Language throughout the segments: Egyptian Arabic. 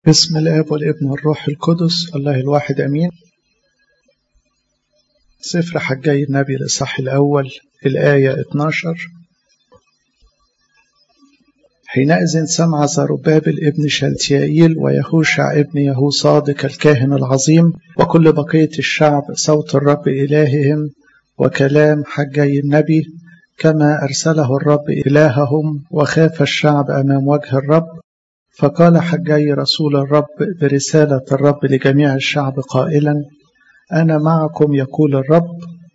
بسم الآب والابن والروح القدس الله الواحد أمين سفر حجي النبي الإصحاح الأول الآية 12 حينئذ سمع زربابل ابن شلتيائيل ويهوشع ابن يهو صادق الكاهن العظيم وكل بقية الشعب صوت الرب إلههم وكلام حجي النبي كما أرسله الرب إلههم وخاف الشعب أمام وجه الرب فقال حجي رسول الرب برسالة الرب لجميع الشعب قائلا أنا معكم يقول الرب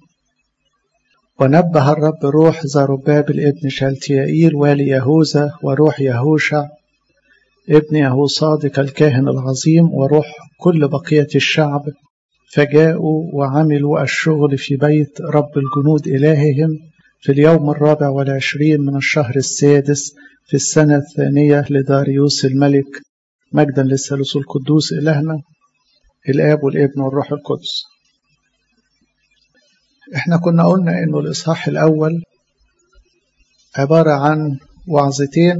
ونبه الرب روح زربابل ابن شلتيائيل والي يهوذا وروح يهوشع ابن يهو صادق الكاهن العظيم وروح كل بقية الشعب فجاءوا وعملوا الشغل في بيت رب الجنود إلههم في اليوم الرابع والعشرين من الشهر السادس في السنة الثانية لداريوس الملك مجدا للثالوث القدوس إلهنا الآب والابن والروح القدس احنا كنا قلنا انه الاصحاح الاول عبارة عن وعظتين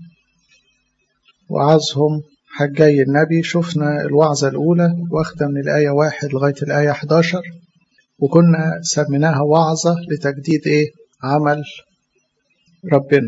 وعظهم حجي النبي شفنا الوعظة الأولى واخدة من الآية واحد لغاية الآية 11 وكنا سميناها وعظة لتجديد إيه؟ عمل ربنا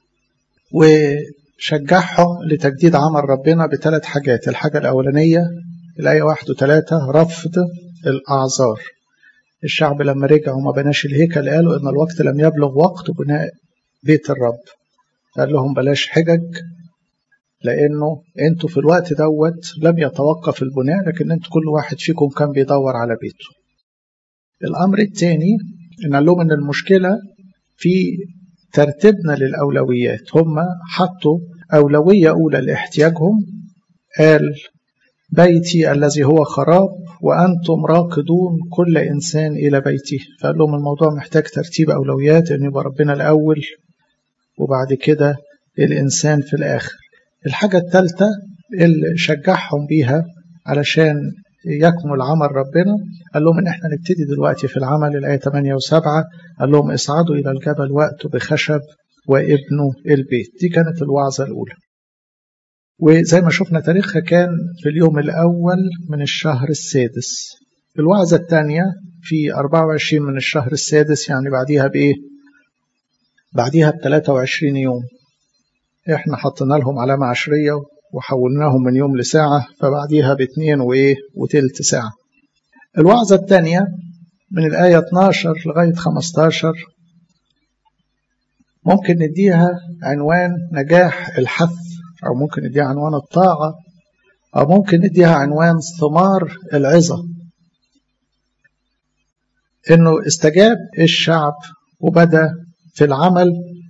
وشجعهم لتجديد عمل ربنا بثلاث حاجات الحاجة الأولانية الآية واحد وثلاثة رفض الأعذار الشعب لما رجعوا وما بناش الهيكل قالوا إن الوقت لم يبلغ وقت بناء بيت الرب قال لهم بلاش حجج لأنه أنتوا في الوقت دوت لم يتوقف البناء لكن أنتوا كل واحد فيكم كان بيدور على بيته الأمر الثاني إن قال لهم إن المشكلة في ترتيبنا للأولويات هم حطوا أولوية أولى لاحتياجهم قال بيتي الذي هو خراب وأنتم راكضون كل إنسان إلى بيته فقال لهم الموضوع محتاج ترتيب أولويات أن يبقى ربنا الأول وبعد كده الإنسان في الآخر الحاجة الثالثة اللي شجعهم بيها علشان يكمل عمل ربنا قال لهم ان احنا نبتدي دلوقتي في العمل الايه 8 و7 قال لهم اصعدوا الى الجبل واتوا بخشب وابنوا البيت دي كانت الوعظه الاولى وزي ما شفنا تاريخها كان في اليوم الاول من الشهر السادس الوعظه الثانيه في 24 من الشهر السادس يعني بعديها بايه بعديها ب 23 يوم احنا حطينا لهم علامه عشريه وحولناهم من يوم لساعة فبعديها باتنين وإيه وتلت ساعة الوعظة الثانية من الآية 12 لغاية 15 ممكن نديها عنوان نجاح الحث أو ممكن نديها عنوان الطاعة أو ممكن نديها عنوان ثمار العظة إنه استجاب الشعب وبدأ في العمل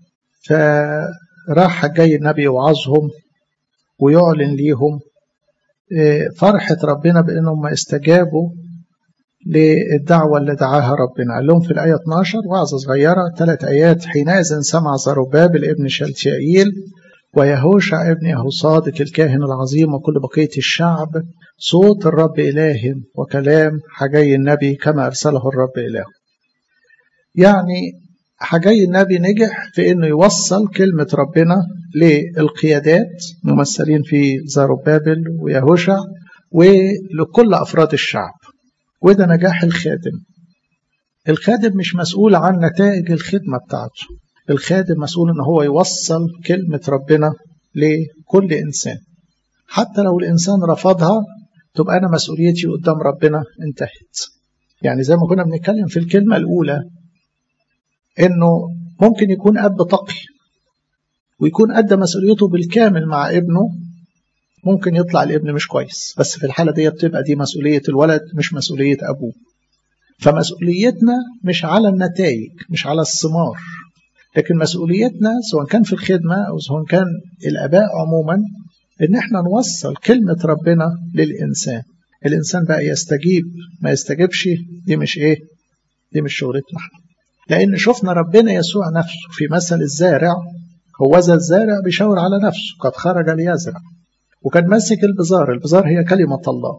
فراح جاي النبي يوعظهم ويعلن ليهم فرحة ربنا بأنهم استجابوا للدعوة اللي دعاها ربنا قال لهم في الآية 12 وعظة صغيرة ثلاث آيات حينئذ سمع زربابل ابن شلتيائيل ويهوشع ابن يهوصادق الكاهن العظيم وكل بقية الشعب صوت الرب إلههم وكلام حجي النبي كما أرسله الرب إله يعني حجي النبي نجح في انه يوصل كلمة ربنا للقيادات ممثلين في زربابل ويهوشع ولكل أفراد الشعب وده نجاح الخادم الخادم مش مسؤول عن نتائج الخدمة بتاعته الخادم مسؤول ان هو يوصل كلمة ربنا لكل إنسان حتى لو الإنسان رفضها تبقى أنا مسؤوليتي قدام ربنا انتهت يعني زي ما كنا بنتكلم في الكلمة الأولى انه ممكن يكون اب تقي ويكون ادى مسؤوليته بالكامل مع ابنه ممكن يطلع الابن مش كويس بس في الحاله دي بتبقى دي مسؤوليه الولد مش مسؤوليه ابوه فمسؤوليتنا مش على النتائج مش على الثمار لكن مسؤوليتنا سواء كان في الخدمه او سواء كان الاباء عموما ان احنا نوصل كلمه ربنا للانسان الانسان بقى يستجيب ما يستجيبش دي مش ايه دي مش شغلتنا احنا لأن شفنا ربنا يسوع نفسه في مثل الزارع هو ذا الزارع بيشاور على نفسه قد خرج ليزرع وكان ماسك البزار البزار هي كلمة الله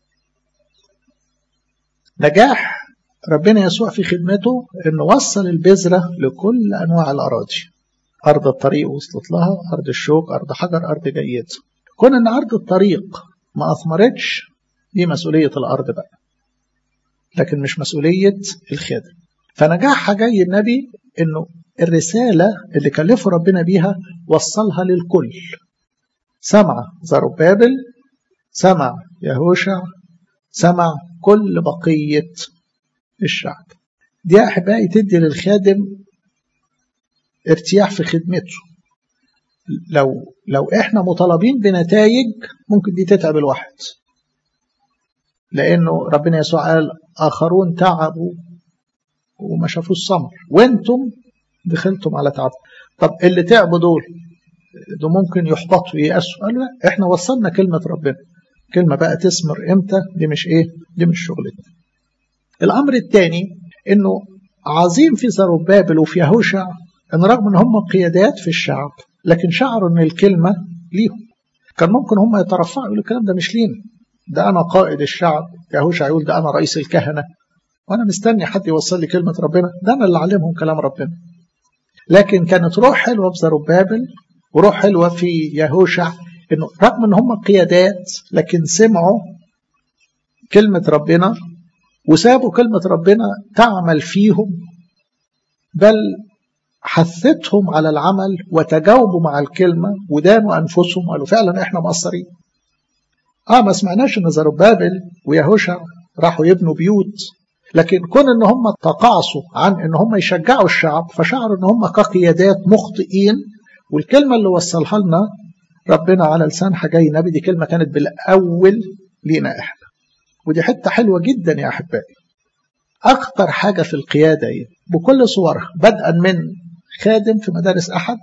نجاح ربنا يسوع في خدمته انه وصل البذرة لكل انواع الاراضي ارض الطريق وصلت لها ارض الشوك ارض حجر ارض جيد كون ان ارض الطريق ما اثمرتش دي مسؤوليه الارض بقى لكن مش مسؤوليه الخادم فنجاحها جاي النبي انه الرساله اللي كلفه ربنا بيها وصلها للكل سمع زربابل سمع يهوشع سمع كل بقيه الشعب دي احبائي تدي للخادم ارتياح في خدمته لو لو احنا مطالبين بنتائج ممكن دي تتعب الواحد لانه ربنا يسوع قال اخرون تعبوا وما شافوش ثمر وانتم دخلتم على تعب طب اللي تعبوا دول دول ممكن يحبطوا ييأسوا قال لا احنا وصلنا كلمة ربنا كلمة بقى تثمر امتى دي مش ايه دي مش شغلتنا الامر الثاني انه عظيم في زربابل وفي يهوشع ان رغم ان هم قيادات في الشعب لكن شعروا ان الكلمة ليهم كان ممكن هم يترفعوا يقولوا الكلام ده مش لينا ده انا قائد الشعب يهوشع يقول ده انا رئيس الكهنة وانا مستني حد يوصل لي كلمة ربنا ده انا اللي علمهم كلام ربنا لكن كانت روح حلوة في زربابل وروح حلوة في يهوشع انه رغم ان هم قيادات لكن سمعوا كلمة ربنا وسابوا كلمة ربنا تعمل فيهم بل حثتهم على العمل وتجاوبوا مع الكلمة ودانوا أنفسهم قالوا فعلا إحنا مقصرين آه ما سمعناش إن زربابل ويهوشع راحوا يبنوا بيوت لكن كون إن هم تقاعسوا عن إن هم يشجعوا الشعب فشعروا إن هم كقيادات مخطئين والكلمة اللي وصلها لنا ربنا على لسان حجاي نبي دي كلمة كانت بالأول لينا إحنا ودي حتة حلوة جدا يا أحبائي أكتر حاجة في القيادة إيه؟ بكل صورها بدءا من خادم في مدارس أحد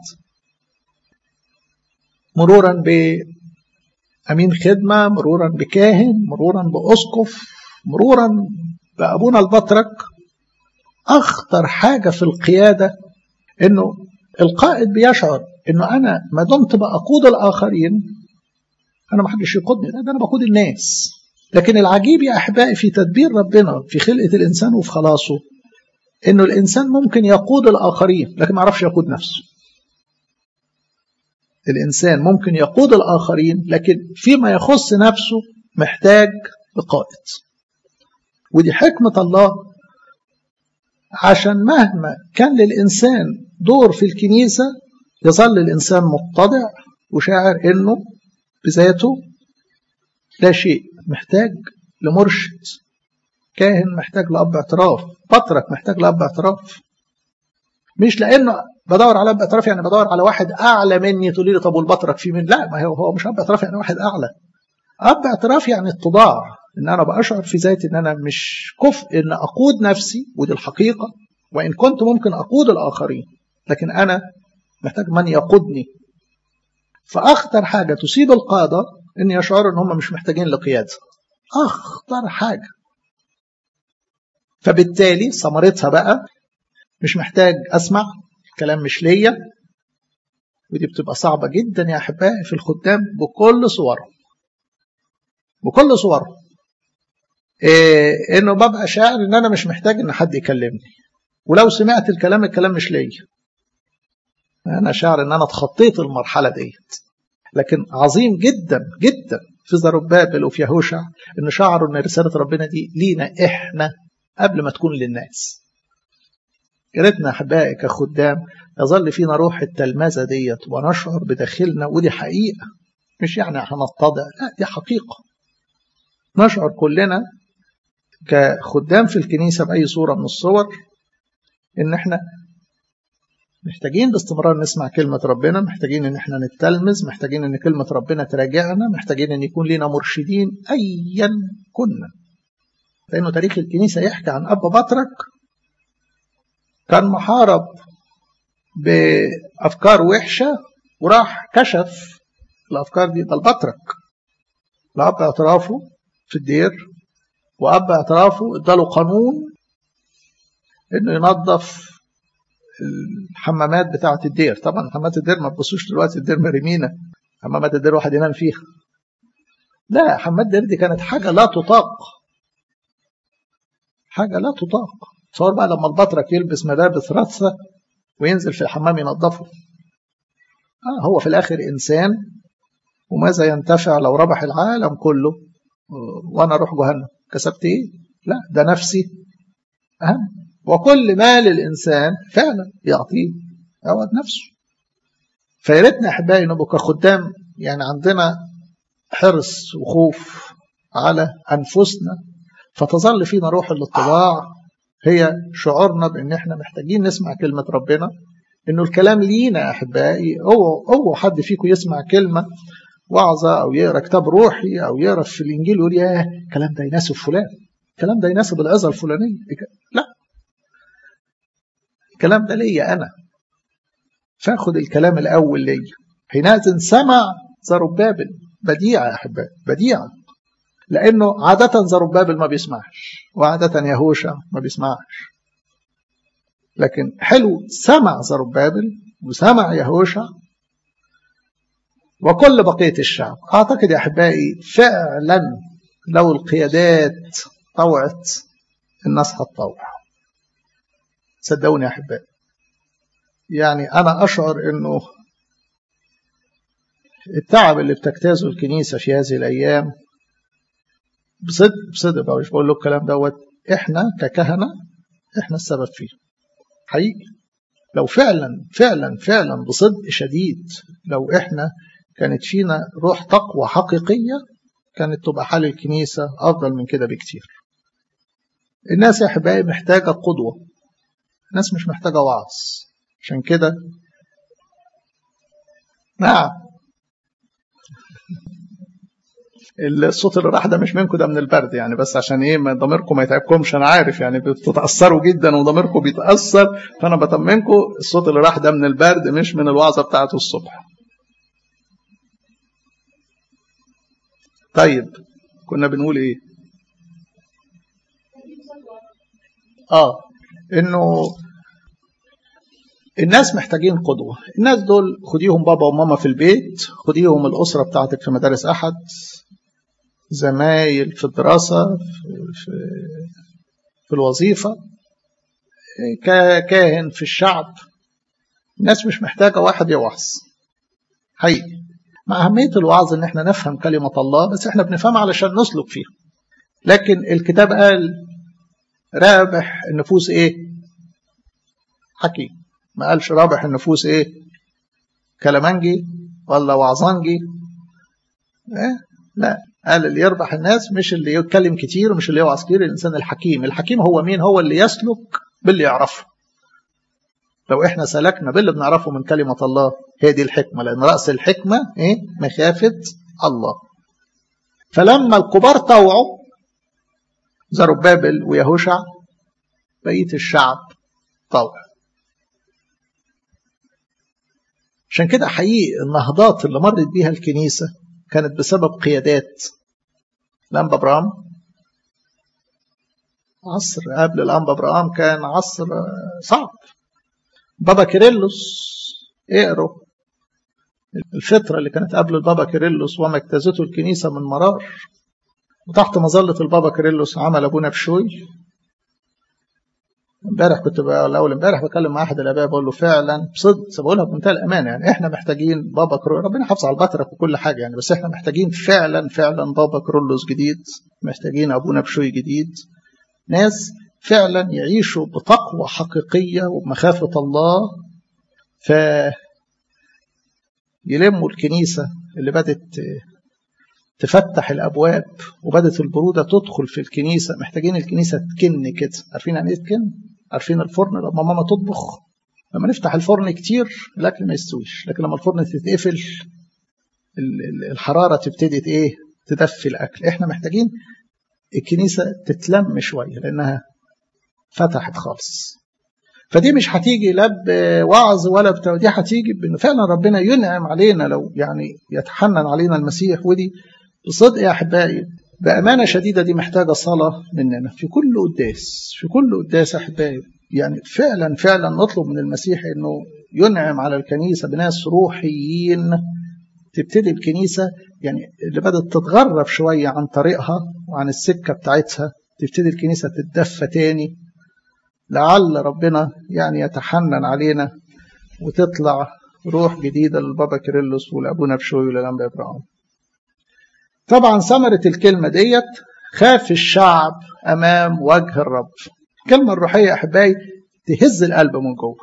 مرورا بأمين خدمة مرورا بكاهن مرورا بأسقف مرورا بأبونا البطرك أخطر حاجة في القيادة إنه القائد بيشعر إنه أنا ما دمت بقود الآخرين أنا ما حدش يقودني ده أنا بقود الناس لكن العجيب يا أحبائي في تدبير ربنا في خلقة الإنسان وفي خلاصه إنه الإنسان ممكن يقود الآخرين لكن ما يعرفش يقود نفسه الإنسان ممكن يقود الآخرين لكن فيما يخص نفسه محتاج لقائد ودي حكمة الله عشان مهما كان للإنسان دور في الكنيسة يظل الإنسان متضع وشاعر إنه بذاته لا شيء محتاج لمرشد كاهن محتاج لأب اعتراف بطرك محتاج لأب اعتراف مش لأنه بدور على أب اعتراف يعني بدور على واحد أعلى مني تقولي لي طب والبطرك في من لا ما هو هو مش أب اعتراف يعني واحد أعلى أب اعتراف يعني اتضاع إن أنا بأشعر في ذاتي إن أنا مش كفء إن أقود نفسي ودي الحقيقة وإن كنت ممكن أقود الآخرين لكن أنا محتاج من يقودني فأخطر حاجة تصيب القادة إن يشعروا إن هم مش محتاجين لقيادة أخطر حاجة فبالتالي ثمرتها بقى مش محتاج أسمع الكلام مش ليا ودي بتبقى صعبة جدا يا أحبائي في الخدام بكل صورهم بكل صورهم إيه إنه ببقى شاعر إن أنا مش محتاج إن حد يكلمني ولو سمعت الكلام الكلام مش ليا أنا شاعر إن أنا اتخطيت المرحلة ديت لكن عظيم جدا جدا في زربابل وفي يهوشع إن شعروا إن رسالة ربنا دي لينا إحنا قبل ما تكون للناس يا ريتنا أحبائي كخدام يظل فينا روح التلمذة ديت ونشعر بداخلنا ودي حقيقة مش يعني هنتضع لا دي حقيقة نشعر كلنا كخدام في الكنيسة بأي صورة من الصور إن إحنا محتاجين باستمرار نسمع كلمة ربنا محتاجين إن إحنا نتلمذ محتاجين إن كلمة ربنا تراجعنا محتاجين إن يكون لنا مرشدين أيا كنا لأنه تاريخ الكنيسة يحكي عن أب بطرك كان محارب بأفكار وحشة وراح كشف الأفكار دي ده البطرك لأب اعترافه في الدير وأب اعترافه اداله قانون إنه ينظف الحمامات بتاعة الدير طبعا حمامات الدير ما تبصوش دلوقتي الدير مريمينة حمامات الدير واحد ينام فيها لا حمامات الدير دي كانت حاجة لا تطاق حاجة لا تطاق تصور بقى لما البطرك يلبس ملابس رثة وينزل في الحمام ينظفه آه هو في الآخر إنسان وماذا ينتفع لو ربح العالم كله وانا اروح جهنم كسبت ايه لا ده نفسي اهم وكل مال الانسان فعلا يعطيه عوض نفسه فيا ريتنا احبائي نبقى كخدام يعني عندنا حرص وخوف على انفسنا فتظل فينا روح الاتباع هي شعورنا بان احنا محتاجين نسمع كلمه ربنا انه الكلام لينا يا احبائي اوعوا اوعوا حد فيكم يسمع كلمه وعظه او يقرا كتاب روحي او يقرا في الانجيل ويقول ياه الكلام ده يناسب فلان الكلام ده يناسب العظه الفلانيه لا الكلام ده ليا انا فاخد الكلام الاول ليا حينئذ سمع زربابل بديعه يا احبائي بديعه لانه عاده زربابل ما بيسمعش وعاده يهوشع ما بيسمعش لكن حلو سمع زربابل وسمع يهوشع وكل بقية الشعب أعتقد يا أحبائي فعلا لو القيادات طوعت الناس هتطوع صدقوني يا أحبائي يعني أنا أشعر أنه التعب اللي بتجتازه الكنيسة في هذه الأيام بصدق بصدق بقى مش بقول له الكلام دوت احنا ككهنة احنا السبب فيه حقيقي لو فعلا فعلا فعلا بصدق شديد لو احنا كانت فينا روح تقوى حقيقية كانت تبقى حال الكنيسة أفضل من كده بكتير الناس يا أحبائي محتاجة قدوة الناس مش محتاجة وعظ عشان كده نعم الصوت اللي راح ده مش منكم ده من البرد يعني بس عشان ايه ما ضميركم ما يتعبكمش انا عارف يعني بتتاثروا جدا وضميركم بيتاثر فانا بطمنكم الصوت اللي راح ده من البرد مش من الوعظه بتاعته الصبح طيب كنا بنقول ايه اه انه الناس محتاجين قدوة الناس دول خديهم بابا وماما في البيت خديهم الأسرة بتاعتك في مدارس أحد زمايل في الدراسة في, في, في الوظيفة ككاهن في الشعب الناس مش محتاجة واحد يوعظ حقيقي مع أهمية الوعظ إن احنا نفهم كلمة الله بس احنا بنفهمها علشان نسلك فيها لكن الكتاب قال رابح النفوس ايه حكيم ما قالش رابح النفوس ايه كلامنجي ولا وعظانجي إيه؟ لا قال اللي يربح الناس مش اللي يتكلم كتير ومش اللي يوعظ كتير الانسان الحكيم الحكيم هو مين هو اللي يسلك باللي يعرفه لو احنا سلكنا باللي بنعرفه من كلمة الله هي دي الحكمة لأن رأس الحكمة ايه مخافة الله فلما الكبار طوعوا زربابل ويهوشع بقية الشعب طوع عشان كده حقيقي النهضات اللي مرت بيها الكنيسة كانت بسبب قيادات الأنبا برام عصر قبل الأنبا برام كان عصر صعب بابا كيرلس اقروا الفترة اللي كانت قبل البابا كيرلس وما اجتازته الكنيسة من مرار وتحت مظلة البابا كيرلس عمل أبونا بشوي امبارح كنت الاول امبارح بكلم مع احد الاباء بقول له فعلا بصدق بقولها بمنتهى الامانه يعني احنا محتاجين بابا كرولوس ربنا يحافظ على البطرك وكل حاجه يعني بس احنا محتاجين فعلا فعلا بابا كرولوس جديد محتاجين ابونا بشوي جديد ناس فعلا يعيشوا بتقوى حقيقيه وبمخافه الله ف يلموا الكنيسه اللي بدت تفتح الابواب وبدت البروده تدخل في الكنيسه محتاجين الكنيسه تكن كده عارفين يعني ايه تكن عارفين الفرن لما ماما تطبخ لما نفتح الفرن كتير الاكل ما يستويش لكن لما الفرن تتقفل الحراره تبتدي ايه تدفي الاكل احنا محتاجين الكنيسه تتلم شويه لانها فتحت خالص فدي مش هتيجي لا بوعظ ولا بتاع دي هتيجي بان فعلا ربنا ينعم علينا لو يعني يتحنن علينا المسيح ودي بصدق يا احبائي بامانه شديده دي محتاجه صلاه مننا في كل قداس في كل قداس احبائي يعني فعلا فعلا نطلب من المسيح انه ينعم على الكنيسه بناس روحيين تبتدي الكنيسه يعني اللي بدات تتغرب شويه عن طريقها وعن السكه بتاعتها تبتدي الكنيسه تتدفى تاني لعل ربنا يعني يتحنن علينا وتطلع روح جديده للبابا كيرلس ولابونا بشوي وللانبا ابراهيم طبعا ثمرة الكلمة ديت خاف الشعب أمام وجه الرب الكلمة الروحية يا أحبائي تهز القلب من جوه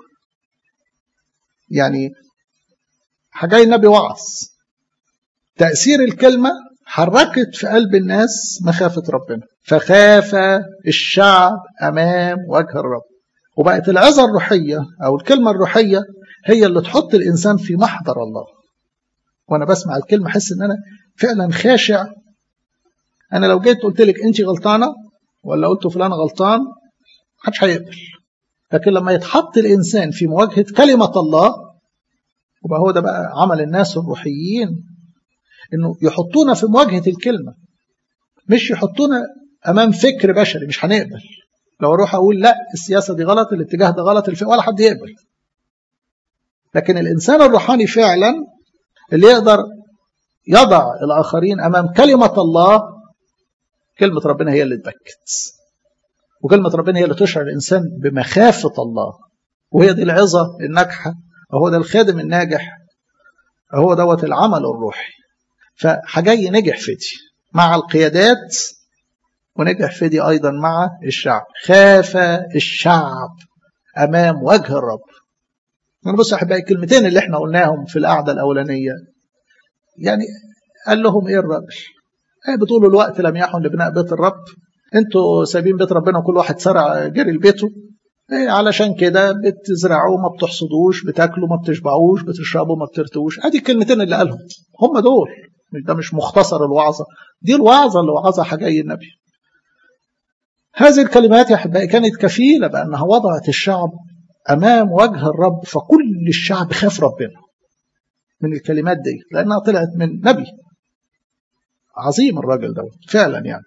يعني حاجة النبي وعظ تأثير الكلمة حركت في قلب الناس مخافة ربنا فخاف الشعب أمام وجه الرب وبقت العظة الروحية أو الكلمة الروحية هي اللي تحط الإنسان في محضر الله وأنا بسمع الكلمة أحس إن أنا فعلا خاشع أنا لو جيت قلت لك أنت غلطانة ولا قلت فلان غلطان محدش هيقبل لكن لما يتحط الإنسان في مواجهة كلمة الله وبقى هو ده بقى عمل الناس الروحيين إنه يحطونا في مواجهة الكلمة مش يحطونا أمام فكر بشري مش هنقبل لو أروح أقول لا السياسة دي غلط الاتجاه ده غلط الفئة ولا حد يقبل لكن الإنسان الروحاني فعلا اللي يقدر يضع الآخرين أمام كلمة الله كلمة ربنا هي اللي تبكت وكلمة ربنا هي اللي تشعر الإنسان بمخافة الله وهي دي العظة الناجحة وهو ده الخادم الناجح هو دوت العمل الروحي فحجي نجح في دي مع القيادات ونجح في دي أيضا مع الشعب خاف الشعب أمام وجه الرب أنا بص أحبائي الكلمتين اللي احنا قلناهم في القعدة الأولانية يعني قال لهم إيه الراجل؟ إيه بتقولوا الوقت لم يحن لبناء بيت الرب انتوا سايبين بيت ربنا وكل واحد سرع جري لبيته إيه علشان كده بتزرعوا ما بتحصدوش بتاكلوا ما بتشبعوش بتشربوا ما بترتوش ادي الكلمتين اللي قالهم هم دول مش ده مش مختصر الوعظه دي الوعظه اللي وعظها حجي النبي هذه الكلمات يا احبائي كانت كفيله بانها وضعت الشعب امام وجه الرب فكل الشعب خاف ربنا من الكلمات دي لانها طلعت من نبي عظيم الراجل دوت فعلا يعني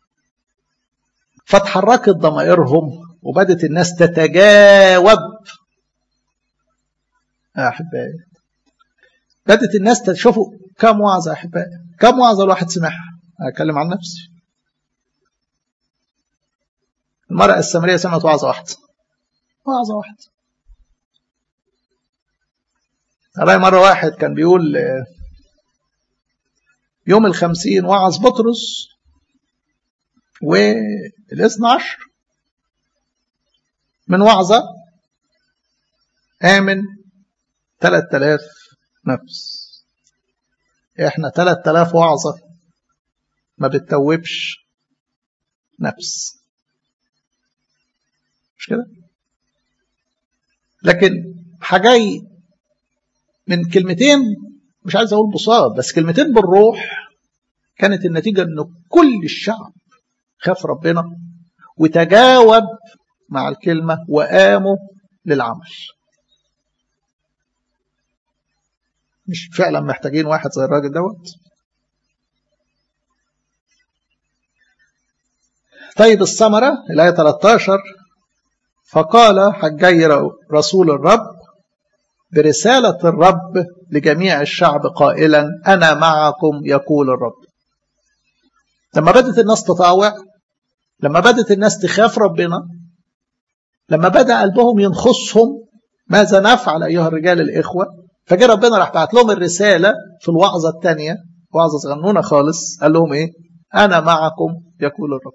فتحركت ضمائرهم وبدت الناس تتجاوب يا احبائي بدت الناس تشوفوا كم وعظه يا احبائي كم وعظه الواحد سمعها اتكلم عن نفسي المرأة السامرية سمعت وعظة واحدة وعظة واحدة ألاقي مرة واحد كان بيقول يوم الخمسين وعظ بطرس والاثنى عشر من وعظة آمن ثلاث آلاف نفس احنا ثلاث آلاف وعظة ما بتتوبش نفس مش كده لكن حاجاي من كلمتين مش عايز اقول بصاد بس كلمتين بالروح كانت النتيجه ان كل الشعب خاف ربنا وتجاوب مع الكلمه وقاموا للعمل مش فعلا محتاجين واحد زي الراجل دوت طيب الثمرة الآية 13 فقال حجي رسول الرب برسالة الرب لجميع الشعب قائلا أنا معكم يقول الرب لما بدت الناس تطاوع لما بدت الناس تخاف ربنا لما بدأ قلبهم ينخصهم ماذا نفعل أيها الرجال الإخوة فجاء ربنا راح بعت لهم الرسالة في الوعظة الثانية وعظة صغنونة خالص قال لهم إيه أنا معكم يقول الرب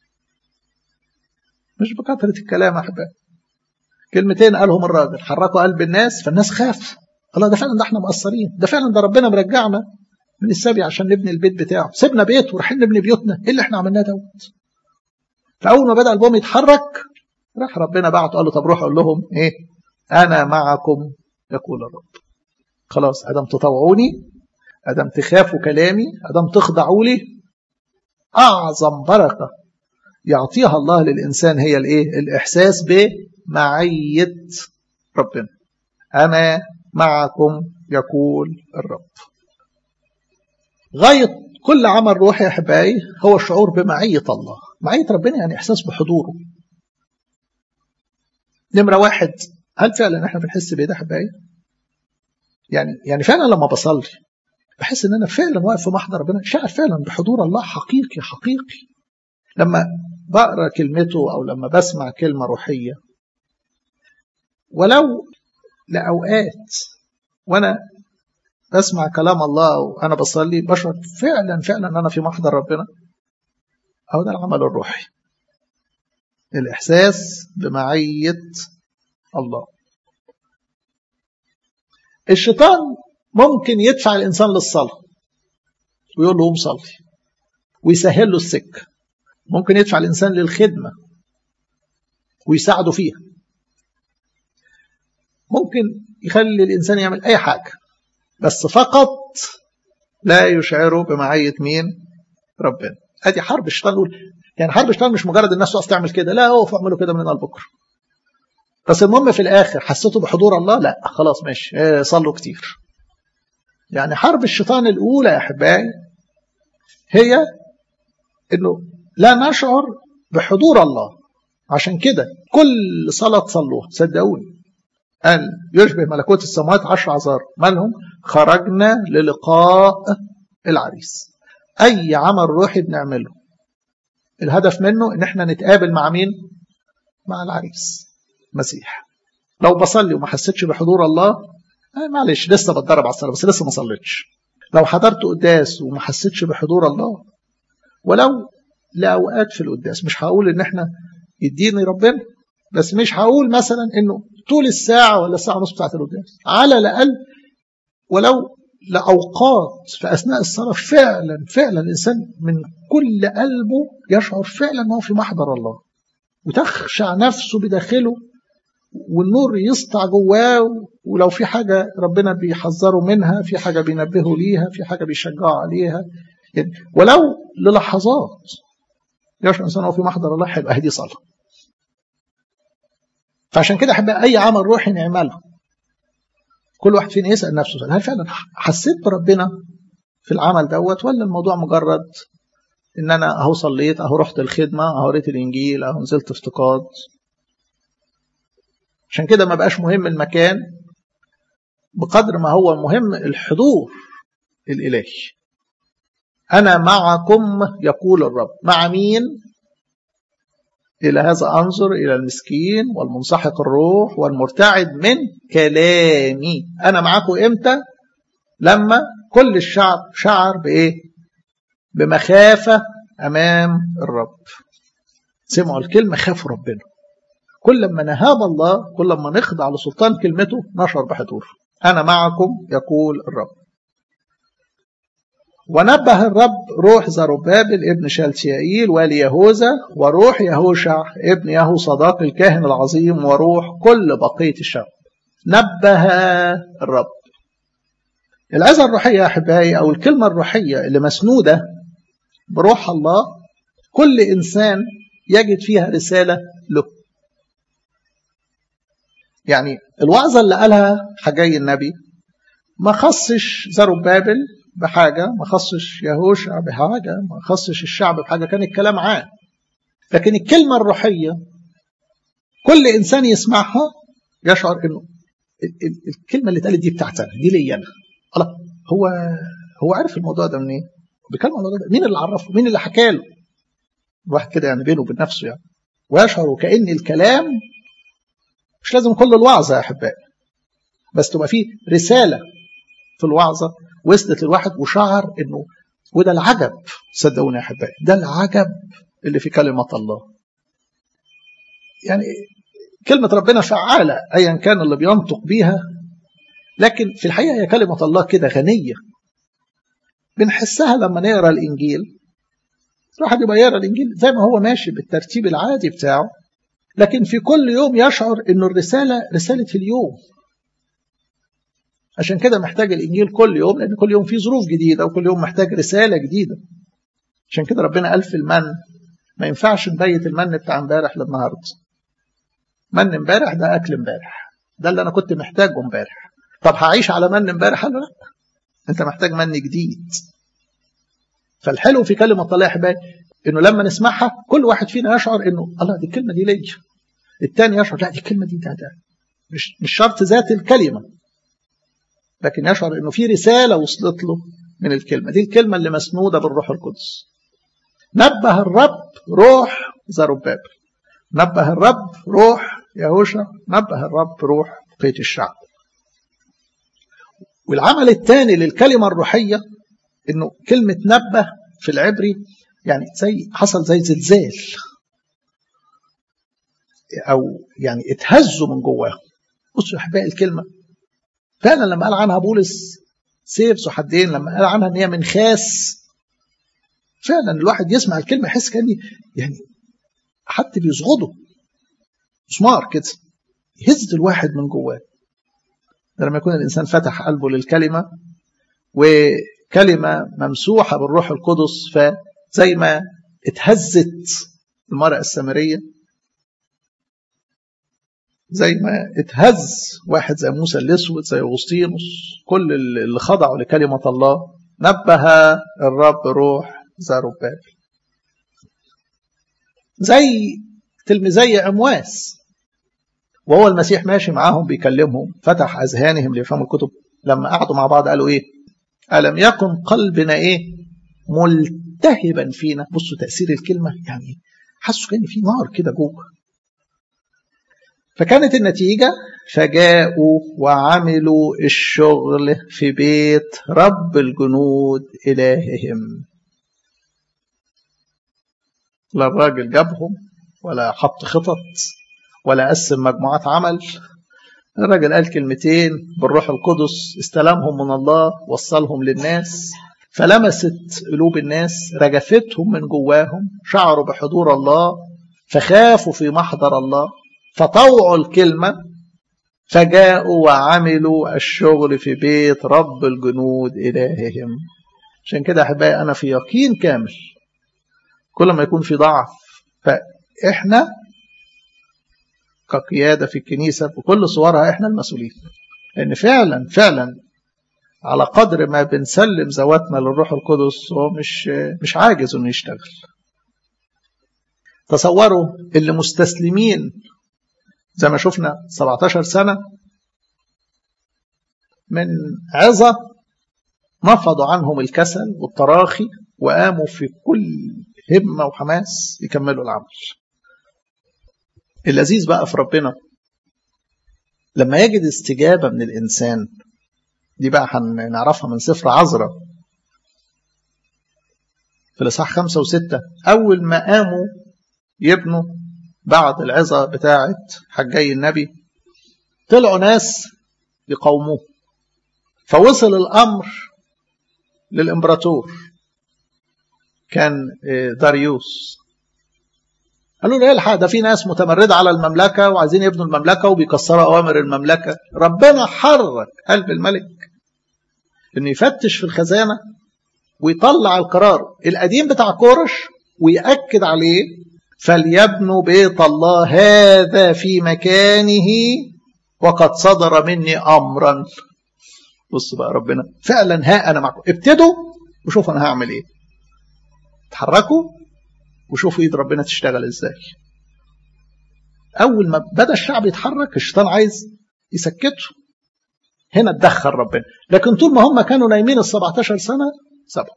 مش بكثرة الكلام يا أحبائي كلمتين قالهم الراجل حركوا قلب الناس فالناس خاف الله ده فعلا ده احنا مقصرين ده فعلا ده ربنا مرجعنا من السبي عشان نبني البيت بتاعه سيبنا بيت ورايحين نبني بيوتنا ايه اللي احنا عملناه دوت فاول ما بدا قلبهم يتحرك راح ربنا بعت قال له طب روح قول لهم ايه انا معكم يقول الرب خلاص ادم تطوعوني ادم تخافوا كلامي ادم تخضعوا لي اعظم بركه يعطيها الله للانسان هي الايه الاحساس بمعيه ربنا انا معكم يقول الرب غايه كل عمل روحي يا احبائي هو الشعور بمعيه الله معيه ربنا يعني احساس بحضوره نمره واحد هل فعلا احنا بنحس بايه ده يا احبائي يعني يعني فعلا لما بصلي بحس ان انا فعلا واقف في محضر ربنا شاعر فعلا بحضور الله حقيقي حقيقي لما بقرا كلمته او لما بسمع كلمه روحيه ولو لاوقات وانا بسمع كلام الله وأنا بصلي بشعر فعلا فعلا أنا في محضر ربنا أو ده العمل الروحي الإحساس بمعية الله الشيطان ممكن يدفع الإنسان للصلاة ويقول له قوم صلي ويسهل له السكة ممكن يدفع الإنسان للخدمة ويساعده فيها ممكن يخلي الإنسان يعمل أي حاجة بس فقط لا يشعره بمعية مين ربنا ادي حرب الشيطان يقول يعني حرب الشيطان مش مجرد الناس تقف تعمل كده لا اقف اعملوا كده من هنا لبكره بس المهم في الاخر حسيتوا بحضور الله لا خلاص ماشي اه صلوا كتير يعني حرب الشيطان الاولى يا احبائي هي انه لا نشعر بحضور الله عشان كده كل صلاة تصلوها صدقوني قال يشبه ملكوت السماوات عشر عذار مالهم خرجنا للقاء العريس اي عمل روحي بنعمله الهدف منه ان احنا نتقابل مع مين مع العريس مسيح لو بصلي وما حسيتش بحضور الله آه معلش لسه بتدرب على الصلاه بس لسه ما صليتش لو حضرت قداس وما حسيتش بحضور الله ولو لاوقات في القداس مش هقول ان احنا يديني ربنا بس مش هقول مثلا انه طول الساعه ولا الساعه ونص بتاعت القداس على الاقل ولو لأوقات في أثناء الصلاة فعلا فعلا الإنسان من كل قلبه يشعر فعلا أنه في محضر الله وتخشع نفسه بداخله والنور يسطع جواه ولو في حاجة ربنا بيحذره منها في حاجة بينبهه ليها في حاجة بيشجعه عليها يعني ولو للحظات يشعر الإنسان أنه في محضر الله هيبقى هدي صلاة فعشان كده أحب أي عمل روحي نعمله كل واحد فينا يسأل نفسه هل فعلا حسيت بربنا في العمل دوت ولا الموضوع مجرد ان انا اهو صليت اهو رحت الخدمه اهو قريت الانجيل اهو نزلت افتقاد عشان كده ما بقاش مهم المكان بقدر ما هو مهم الحضور الالهي انا معكم يقول الرب مع مين إلى هذا أنظر إلى المسكين والمنسحق الروح والمرتعد من كلامي أنا معاكم إمتى لما كل الشعب شعر بإيه بمخافة أمام الرب سمعوا الكلمة خافوا ربنا كل ما نهاب الله كل ما نخضع لسلطان كلمته نشر بحضور أنا معكم يقول الرب ونبه الرب روح زربابل ابن شالتيائيل والي يهوذا وروح يهوشع ابن يهو صداق الكاهن العظيم وروح كل بقية الشعب نبه الرب العزة الروحية يا أحبائي أو الكلمة الروحية اللي مسنودة بروح الله كل إنسان يجد فيها رسالة له يعني الوعظة اللي قالها حجي النبي ما خصش زربابل بحاجة ما خصش يهوشع بحاجة ما خصش الشعب بحاجة كان الكلام عام لكن الكلمة الروحية كل إنسان يسمعها يشعر إنه الكلمة اللي اتقالت دي بتاعتي أنا دي لي أنا الله هو هو عارف الموضوع ده منين؟ إيه؟ بيتكلم عن الموضوع ده مين اللي عرفه؟ مين اللي حكى له؟ الواحد كده يعني بينه وبين نفسه يعني ويشعر كأن الكلام مش لازم كل الوعظة يا أحبائي بس تبقى فيه رسالة في الوعظة وصلت للواحد وشعر انه وده العجب صدقوني يا احبائي ده العجب اللي في كلمه الله يعني كلمه ربنا فعاله ايا كان اللي بينطق بيها لكن في الحقيقه هي كلمه الله كده غنيه بنحسها لما نقرا الانجيل الواحد يبقى يقرا الانجيل زي ما هو ماشي بالترتيب العادي بتاعه لكن في كل يوم يشعر انه الرساله رساله اليوم عشان كده محتاج الانجيل كل يوم لان كل يوم في ظروف جديده وكل يوم محتاج رساله جديده عشان كده ربنا قال في المن ما ينفعش نبيت المن بتاع امبارح للنهارده من امبارح ده اكل امبارح ده اللي انا كنت محتاجه امبارح طب هعيش على من امبارح لا لا انت محتاج من جديد فالحلو في كلمه الله يا احبائي انه لما نسمعها كل واحد فينا يشعر انه الله دي الكلمه دي ليا الثاني يشعر لا دي الكلمه دي ده, ده مش مش شرط ذات الكلمه لكن يشعر انه في رساله وصلت له من الكلمه دي الكلمه اللي مسنوده بالروح القدس نبه الرب روح زربابل نبه الرب روح يهوشع نبه الرب روح بيت الشعب والعمل الثاني للكلمة الروحية انه كلمة نبه في العبري يعني زي حصل زي زلزال او يعني اتهزوا من جواهم بصوا يا احبائي الكلمه فعلا لما قال عنها بولس سيف ذو حدين لما قال عنها ان هي من خاس فعلا الواحد يسمع الكلمه يحس كان يعني حد بيصغده مسمار كده يهز الواحد من جواه لما يكون الانسان فتح قلبه للكلمه وكلمه ممسوحه بالروح القدس فزي ما اتهزت المرأة السامرية زي ما اتهز واحد زي موسى الاسود زي اغسطينوس كل اللي خضعوا لكلمه الله نبه الرب روح زربابل زي تلميذي امواس وهو المسيح ماشي معاهم بيكلمهم فتح اذهانهم ليفهموا الكتب لما قعدوا مع بعض قالوا ايه الم يكن قلبنا ايه ملتهبا فينا بصوا تاثير الكلمه يعني حسوا كان في نار كده جوه فكانت النتيجة فجاءوا وعملوا الشغل في بيت رب الجنود إلههم لا الراجل جابهم ولا حط خطط ولا قسم مجموعات عمل الراجل قال كلمتين بالروح القدس استلمهم من الله وصلهم للناس فلمست قلوب الناس رجفتهم من جواهم شعروا بحضور الله فخافوا في محضر الله فطوعوا الكلمة فجاءوا وعملوا الشغل في بيت رب الجنود إلههم عشان كده أحبائي أنا في يقين كامل كل ما يكون في ضعف فإحنا كقيادة في الكنيسة بكل صورها إحنا المسؤولين لأن فعلا فعلا على قدر ما بنسلم ذواتنا للروح القدس هو مش مش عاجز انه يشتغل تصوروا اللي مستسلمين زي ما شفنا 17 سنة من عظة نفضوا عنهم الكسل والتراخي وقاموا في كل همة وحماس يكملوا العمل اللذيذ بقى في ربنا لما يجد استجابة من الإنسان دي بقى هنعرفها من سفر عذراء في الإصحاح خمسة وستة أول ما قاموا يبنوا بعد العظة بتاعة حجي النبي طلعوا ناس يقاوموه فوصل الأمر للإمبراطور كان داريوس قالوا له ايه الحق ده في ناس متمردة على المملكة وعايزين يبنوا المملكة وبيكسروا أوامر المملكة ربنا حرك قلب الملك إنه يفتش في الخزانة ويطلع القرار القديم بتاع كورش ويأكد عليه فليبنوا بيت الله هذا في مكانه وقد صدر مني أمرا بص بقى ربنا فعلا ها أنا معكم ابتدوا وشوفوا أنا هعمل إيه اتحركوا وشوفوا ايد ربنا تشتغل ازاي اول ما بدا الشعب يتحرك الشيطان عايز يسكته هنا اتدخل ربنا لكن طول ما هم كانوا نايمين ال 17 سنه سبق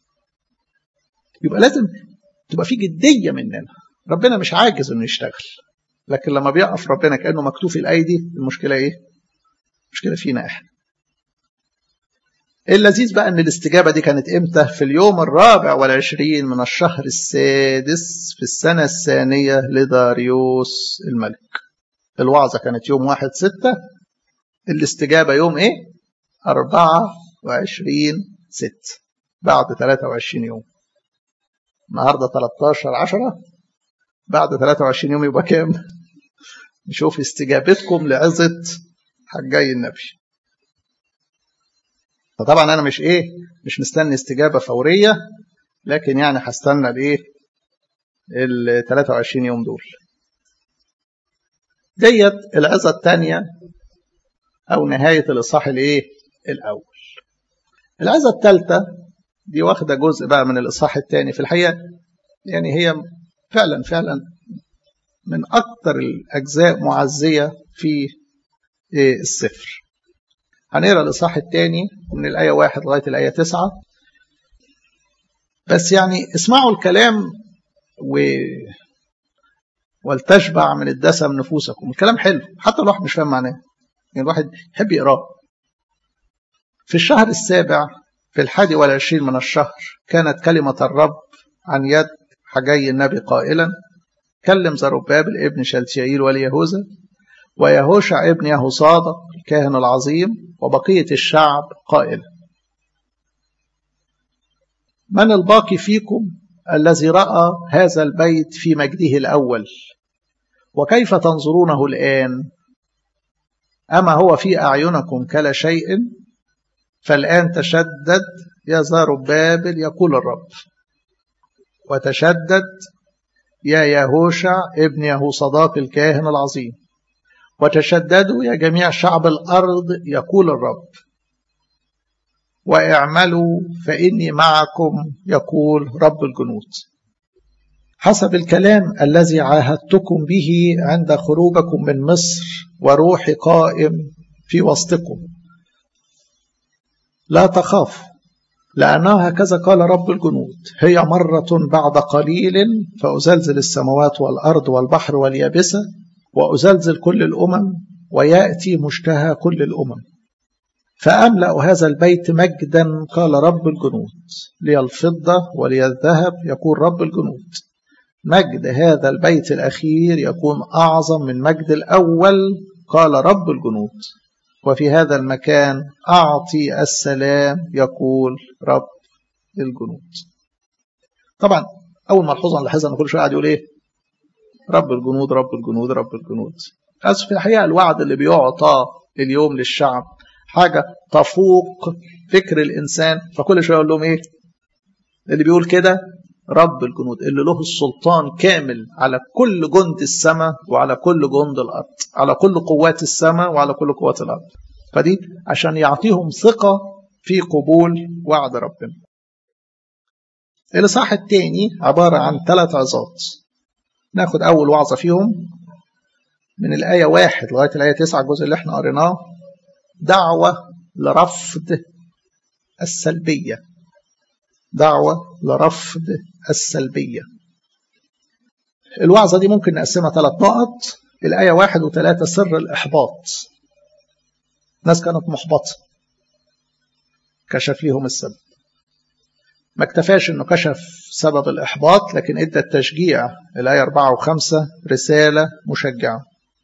يبقى لازم تبقى في جديه مننا ربنا مش عاجز انه يشتغل لكن لما بيقف ربنا كانه مكتوف الايدي المشكله ايه المشكله فينا احنا اللذيذ بقى ان الاستجابه دي كانت امتى في اليوم الرابع والعشرين من الشهر السادس في السنه الثانيه لداريوس الملك الوعظه كانت يوم واحد ستة الاستجابه يوم ايه أربعة وعشرين ست بعد 23 يوم النهارده 13 10 بعد 23 يوم يبقى كام نشوف استجابتكم لعظه حجي النبي فطبعا انا مش ايه مش مستني استجابه فوريه لكن يعني هستنى الايه ال 23 يوم دول ديت العظه الثانيه او نهايه الاصحاح الايه الاول العظه الثالثه دي واخده جزء بقى من الاصحاح الثاني في الحقيقه يعني هي فعلا فعلا من اكثر الاجزاء معزيه في السفر هنقرا الاصحاح الثاني من الايه واحد لغايه الايه تسعة بس يعني اسمعوا الكلام و ولتشبع من الدسم نفوسكم الكلام حلو حتى الواحد مش فاهم معناه يعني الواحد يحب يقراه في الشهر السابع في الحادي والعشرين من الشهر كانت كلمة الرب عن يد حجي النبي قائلا كلم زربابل ابن شلتيائيل وليهوذا ويهوشع ابن يهوصادق الكاهن العظيم وبقية الشعب قائلا من الباقي فيكم الذي رأى هذا البيت في مجده الأول وكيف تنظرونه الآن أما هو في أعينكم كلا شيء فالآن تشدد يا زربابل يقول الرب وتشدد يا يهوشع ابن يهوصداق الكاهن العظيم وتشددوا يا جميع شعب الأرض يقول الرب واعملوا فإني معكم يقول رب الجنود حسب الكلام الذي عاهدتكم به عند خروجكم من مصر وروحي قائم في وسطكم لا تخاف لأنه هكذا قال رب الجنود هي مرة بعد قليل فأزلزل السماوات والأرض والبحر واليابسة وأزلزل كل الأمم ويأتي مشتهى كل الأمم فأملأ هذا البيت مجدا قال رب الجنود لي الفضة ولي الذهب يقول رب الجنود مجد هذا البيت الأخير يكون أعظم من مجد الأول قال رب الجنود وفي هذا المكان أعطي السلام يقول رب الجنود طبعا أول ملحوظة نلاحظها أن كل شوية قاعد يقول إيه رب الجنود رب الجنود رب الجنود بس في الحقيقة الوعد اللي بيعطى اليوم للشعب حاجة تفوق فكر الإنسان فكل شوية يقول لهم إيه اللي بيقول كده رب الجنود اللي له السلطان كامل على كل جند السماء وعلى كل جند الأرض على كل قوات السماء وعلى كل قوات الأرض فدي عشان يعطيهم ثقة في قبول وعد ربنا الإصحاح الثاني عبارة عن ثلاث عظات ناخد أول وعظة فيهم من الآية واحد لغاية الآية تسعة الجزء اللي احنا قريناه دعوة لرفض السلبية دعوة لرفض السلبية الوعظة دي ممكن نقسمها ثلاث نقط الآية واحد وثلاثة سر الإحباط ناس كانت محبطة كشف ليهم السبب ما اكتفاش انه كشف سبب الإحباط لكن ادى التشجيع الآية أربعة وخمسة رسالة مشجعة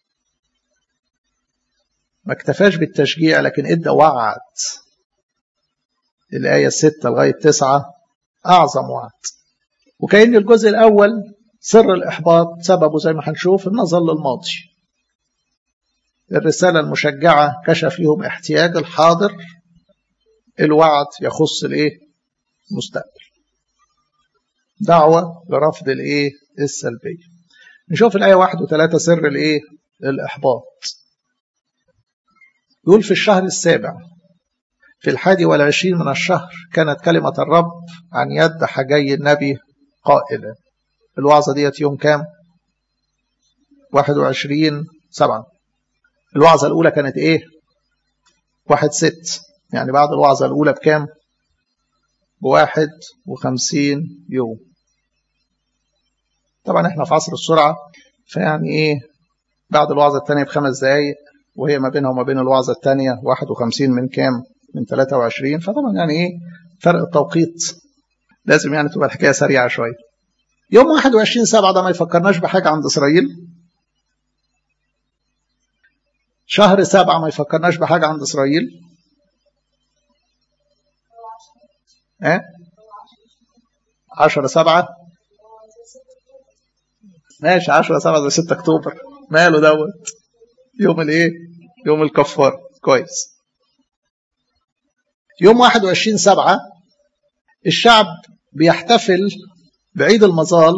ما اكتفاش بالتشجيع لكن ادى وعد الآية ستة لغاية تسعة أعظم وعد وكأن الجزء الأول سر الإحباط سببه زي ما هنشوف النظر للماضي الرسالة المشجعة كشف لهم احتياج الحاضر الوعد يخص الايه المستقبل دعوة لرفض الايه السلبية نشوف الآية واحد وثلاثة سر الايه الإحباط يقول في الشهر السابع في الحادي والعشرين من الشهر كانت كلمة الرب عن يد حجي النبي قائلا الوعظة ديت يوم كام؟ 21 سبعة الوعظة الأولى كانت إيه؟ واحد ست يعني بعد الوعظة الأولى بكام؟ بواحد وخمسين يوم طبعا احنا في عصر السرعة فيعني ايه بعد الوعظة الثانية بخمس دقايق وهي ما بينها وما بين الوعظة الثانية 51 من كام؟ من 23 فطبعا يعني ايه فرق التوقيت لازم يعني تبقى الحكايه سريعه شويه يوم 21 7 ده ما يفكرناش بحاجه عند اسرائيل شهر سبعة ما يفكرناش بحاجة عند إسرائيل اه عشرة سبعة ماشي عشرة سبعة زي ستة أكتوبر ماله دوت يوم الايه يوم الكفار كويس يوم 21 سبعة الشعب بيحتفل بعيد المظال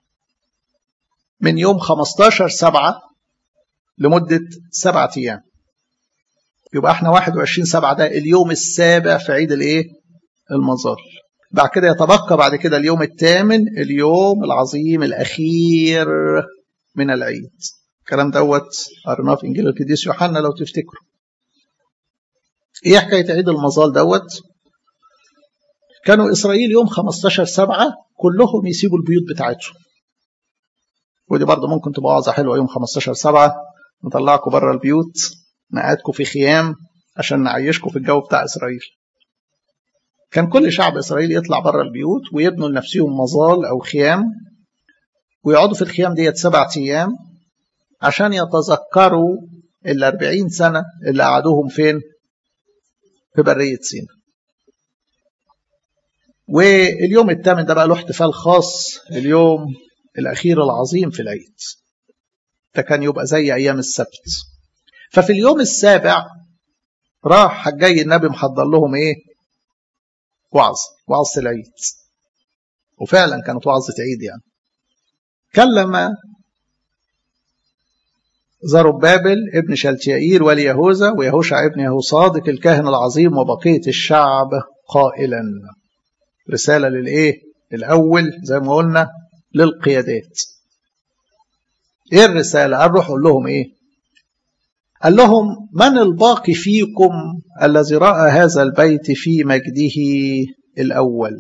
من يوم 15 سبعة لمدة سبعة أيام يبقى احنا 21 سبعة ده اليوم السابع في عيد الايه المظال بعد كده يتبقى بعد كده اليوم الثامن اليوم العظيم الأخير من العيد الكلام دوت قرناه في إنجيل القديس يوحنا لو تفتكروا ايه حكايه عيد المظال دوت كانوا اسرائيل يوم 15 سبعة كلهم يسيبوا البيوت بتاعتهم ودي برضه ممكن تبقى وعظه حلوه يوم 15 سبعة نطلعكم بره البيوت نقعدكم في خيام عشان نعيشكم في الجو بتاع إسرائيل كان كل شعب إسرائيل يطلع بره البيوت ويبنوا لنفسهم مظال أو خيام ويقعدوا في الخيام ديت سبعة أيام عشان يتذكروا الأربعين سنة اللي قعدوهم فين في برية سينا واليوم الثامن ده بقى له احتفال خاص اليوم الأخير العظيم في العيد ده كان يبقى زي أيام السبت ففي اليوم السابع راح حجاي النبي محضر لهم ايه وعظ وعظة العيد وفعلا كانت وعظة عيد يعني كلم زربابل ابن شلتيائير وليهوذا ويهوشع ابن يهوصادق الكاهن العظيم وبقية الشعب قائلا رسالة للإيه؟ الأول زي ما قلنا للقيادات إيه الرسالة؟ قال روح قول لهم إيه؟ قال لهم من الباقي فيكم الذي رأى هذا البيت في مجده الأول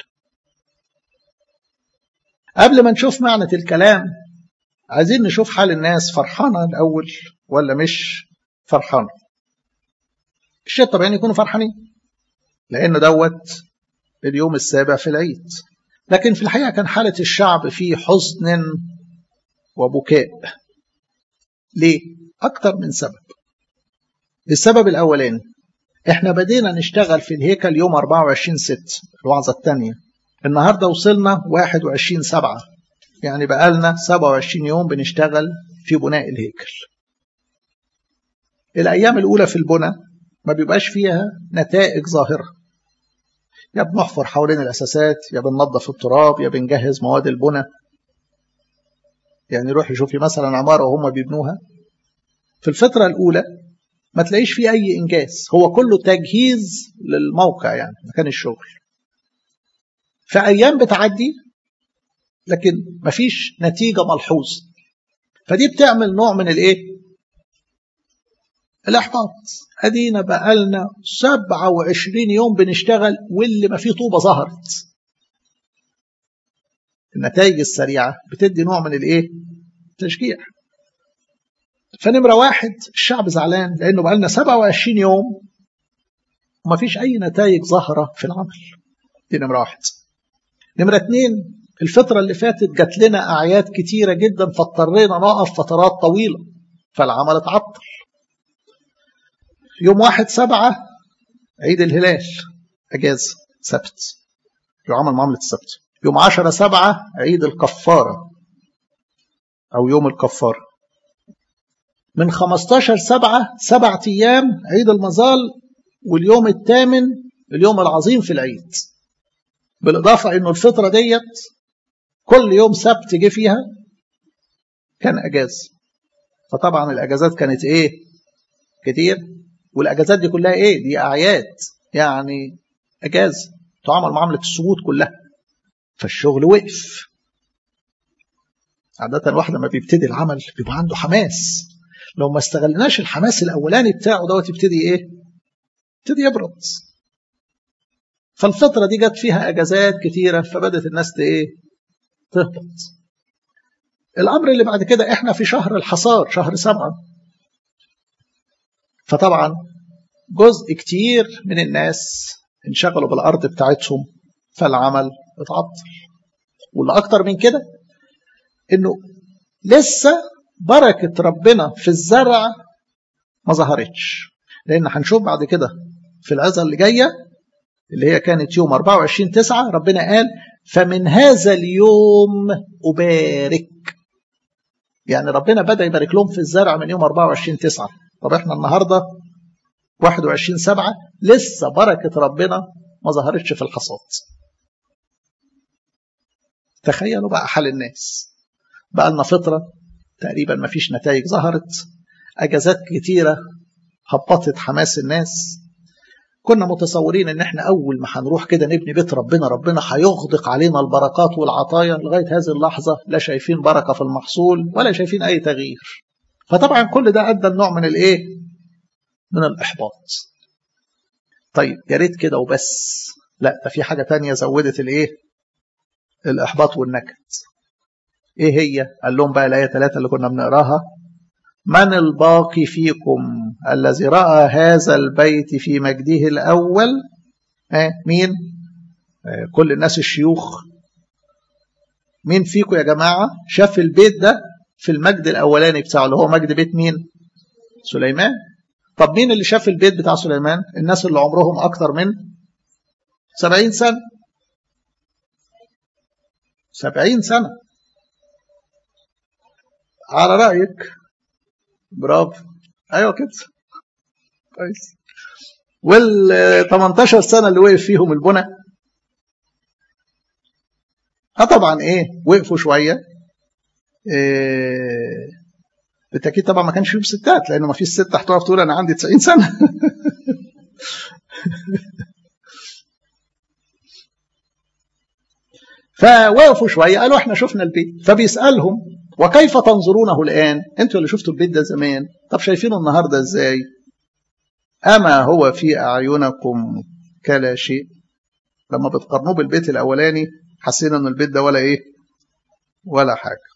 قبل ما نشوف معنى الكلام عايزين نشوف حال الناس فرحانة الأول ولا مش فرحانة الشيء الطبيعي يكونوا فرحانين لأن دوت اليوم السابع في العيد لكن في الحقيقة كان حالة الشعب في حزن وبكاء ليه؟ أكتر من سبب السبب الأولاني احنا بدينا نشتغل في الهيكل يوم 24 ست الوعظة الثانية النهاردة وصلنا 21 سبعة يعني بقالنا 27 يوم بنشتغل في بناء الهيكل الأيام الأولى في البناء ما بيبقاش فيها نتائج ظاهرة يا بنحفر حوالين الأساسات يا بننظف التراب يا بنجهز مواد البناء يعني روح يشوفي مثلا عمارة وهم بيبنوها في الفترة الأولى ما تلاقيش فيه أي إنجاز هو كله تجهيز للموقع يعني مكان الشغل في أيام بتعدي لكن مفيش نتيجة ملحوظة فدي بتعمل نوع من الإيه؟ الإحباط أدينا بقالنا 27 يوم بنشتغل واللي ما فيه طوبة ظهرت النتائج السريعة بتدي نوع من الإيه؟ تشجيع فنمرة واحد الشعب زعلان لأنه بقالنا 27 يوم وما فيش أي نتائج ظاهرة في العمل دي نمرة واحد نمرة اتنين الفترة اللي فاتت جات لنا أعياد كتيرة جدا فاضطرينا نقف فترات طويلة فالعمل اتعطل يوم واحد سبعة عيد الهلال أجازة سبت يعمل معاملة السبت يوم عشرة سبعة عيد الكفارة أو يوم الكفارة من 15 سبعة سبعة أيام عيد المظال واليوم الثامن اليوم العظيم في العيد بالإضافة إنه الفترة ديت كل يوم سبت جه فيها كان أجازة فطبعا الأجازات كانت إيه كتير والأجازات دي كلها إيه دي أعياد يعني أجازة تعامل معاملة السقوط كلها فالشغل وقف عادة واحد لما بيبتدي العمل بيبقى عنده حماس لو ما استغلناش الحماس الأولاني بتاعه دوت يبتدي إيه يبتدي يبرد فالفترة دي جت فيها أجازات كتيرة فبدت الناس إيه تهبط الأمر اللي بعد كده إحنا في شهر الحصاد شهر سبعة فطبعا جزء كتير من الناس انشغلوا بالأرض بتاعتهم فالعمل اتعطل واللي أكتر من كده إنه لسه بركة ربنا في الزرع ما ظهرتش لأن هنشوف بعد كده في العظة اللي جاية اللي هي كانت يوم 24 تسعة ربنا قال فمن هذا اليوم أبارك يعني ربنا بدأ يبارك لهم في الزرع من يوم 24 تسعة طب احنا النهاردة 21 سبعة لسه بركة ربنا ما ظهرتش في الحصاد تخيلوا بقى حال الناس بقى لنا فترة تقريبا ما فيش نتائج ظهرت أجازات كتيرة هبطت حماس الناس كنا متصورين ان احنا اول ما هنروح كده نبني بيت ربنا ربنا هيغدق علينا البركات والعطايا لغايه هذه اللحظه لا شايفين بركه في المحصول ولا شايفين اي تغيير فطبعا كل ده ادى النوع من الايه من الاحباط طيب يا ريت كده وبس لا ده في حاجه تانية زودت الايه الاحباط والنكد ايه هي قال لهم بقى الايه ثلاثة اللي كنا بنقراها من الباقي فيكم الذي رأى هذا البيت في مجده الأول آه مين آه كل الناس الشيوخ مين فيكم يا جماعة شاف البيت ده في المجد الأولاني بتاعه اللي هو مجد بيت مين سليمان طب مين اللي شاف البيت بتاع سليمان الناس اللي عمرهم أكتر من سبعين سنة سبعين سنة على رأيك برافو أيوة كده كويس وال 18 سنة اللي وقف فيهم البنى اه طبعا ايه وقفوا شوية إيه بالتأكيد طبعا ما كانش فيهم ستات لأنه ما فيش ست هتقف تقول أنا عندي 90 سنة فوقفوا شوية قالوا احنا شفنا البيت فبيسألهم وكيف تنظرونه الآن انتوا اللي شفتوا البيت ده زمان طب شايفينه النهاردة ازاي أما هو في أعينكم كلا شيء لما بتقارنوه بالبيت الأولاني حسينا ان البيت ده ولا ايه ولا حاجة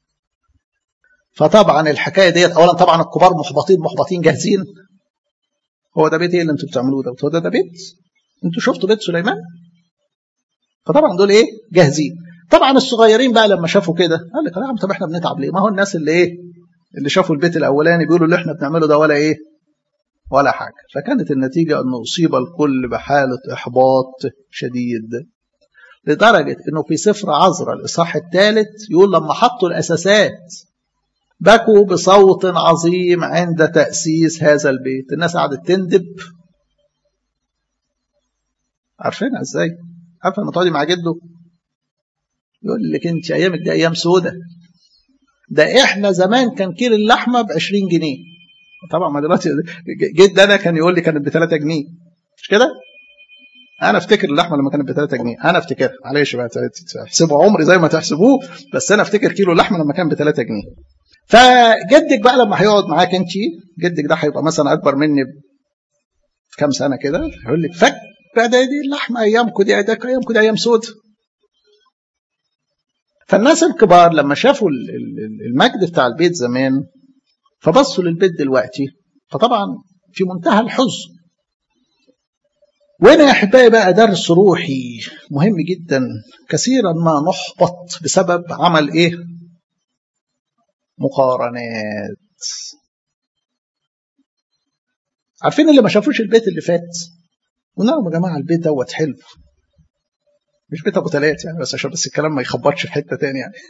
فطبعا الحكاية ديت أولا طبعا الكبار محبطين محبطين جاهزين هو ده بيت ايه اللي انتوا بتعملوه ده هو ده ده بيت انتوا شفتوا بيت سليمان فطبعا دول ايه جاهزين طبعا الصغيرين بقى لما شافوا كده قال لك يا طب احنا بنتعب ليه ما هو الناس اللي ايه اللي شافوا البيت الاولاني بيقولوا اللي احنا بنعمله ده ولا ايه ولا حاجه فكانت النتيجه ان اصيب الكل بحاله احباط شديد لدرجه انه في سفر عذراء الاصحاح الثالث يقول لما حطوا الاساسات بكوا بصوت عظيم عند تاسيس هذا البيت الناس قعدت تندب عارفينها ازاي عارفه لما تقعدي مع جده يقول لك انت ايامك دي ايام سودة ده احنا زمان كان كيلو اللحمه ب 20 جنيه طبعا ما دلوقتي جد انا كان يقول لي كانت ب 3 جنيه مش كده؟ انا افتكر اللحمه لما كانت ب 3 جنيه انا افتكر معلش بقى تحسبوا عمري زي ما تحسبوه بس انا افتكر كيلو اللحمه لما كان ب 3 جنيه فجدك بقى لما هيقعد معاك انت جدك ده هيبقى مثلا اكبر مني بكام سنه كده يقول لك فك بقى ده دي اللحمه ايامكم دي ده ايامكم دي ايام سود فالناس الكبار لما شافوا المجد بتاع البيت زمان فبصوا للبيت دلوقتي فطبعا في منتهى الحزن وهنا يا احبائي بقى درس روحي مهم جدا كثيرا ما نحبط بسبب عمل ايه مقارنات عارفين اللي ما شافوش البيت اللي فات قلنا لهم يا جماعه البيت دوت حلو مش بيت ابو ثلاث يعني بس عشان بس الكلام ما يخبطش في حته تاني يعني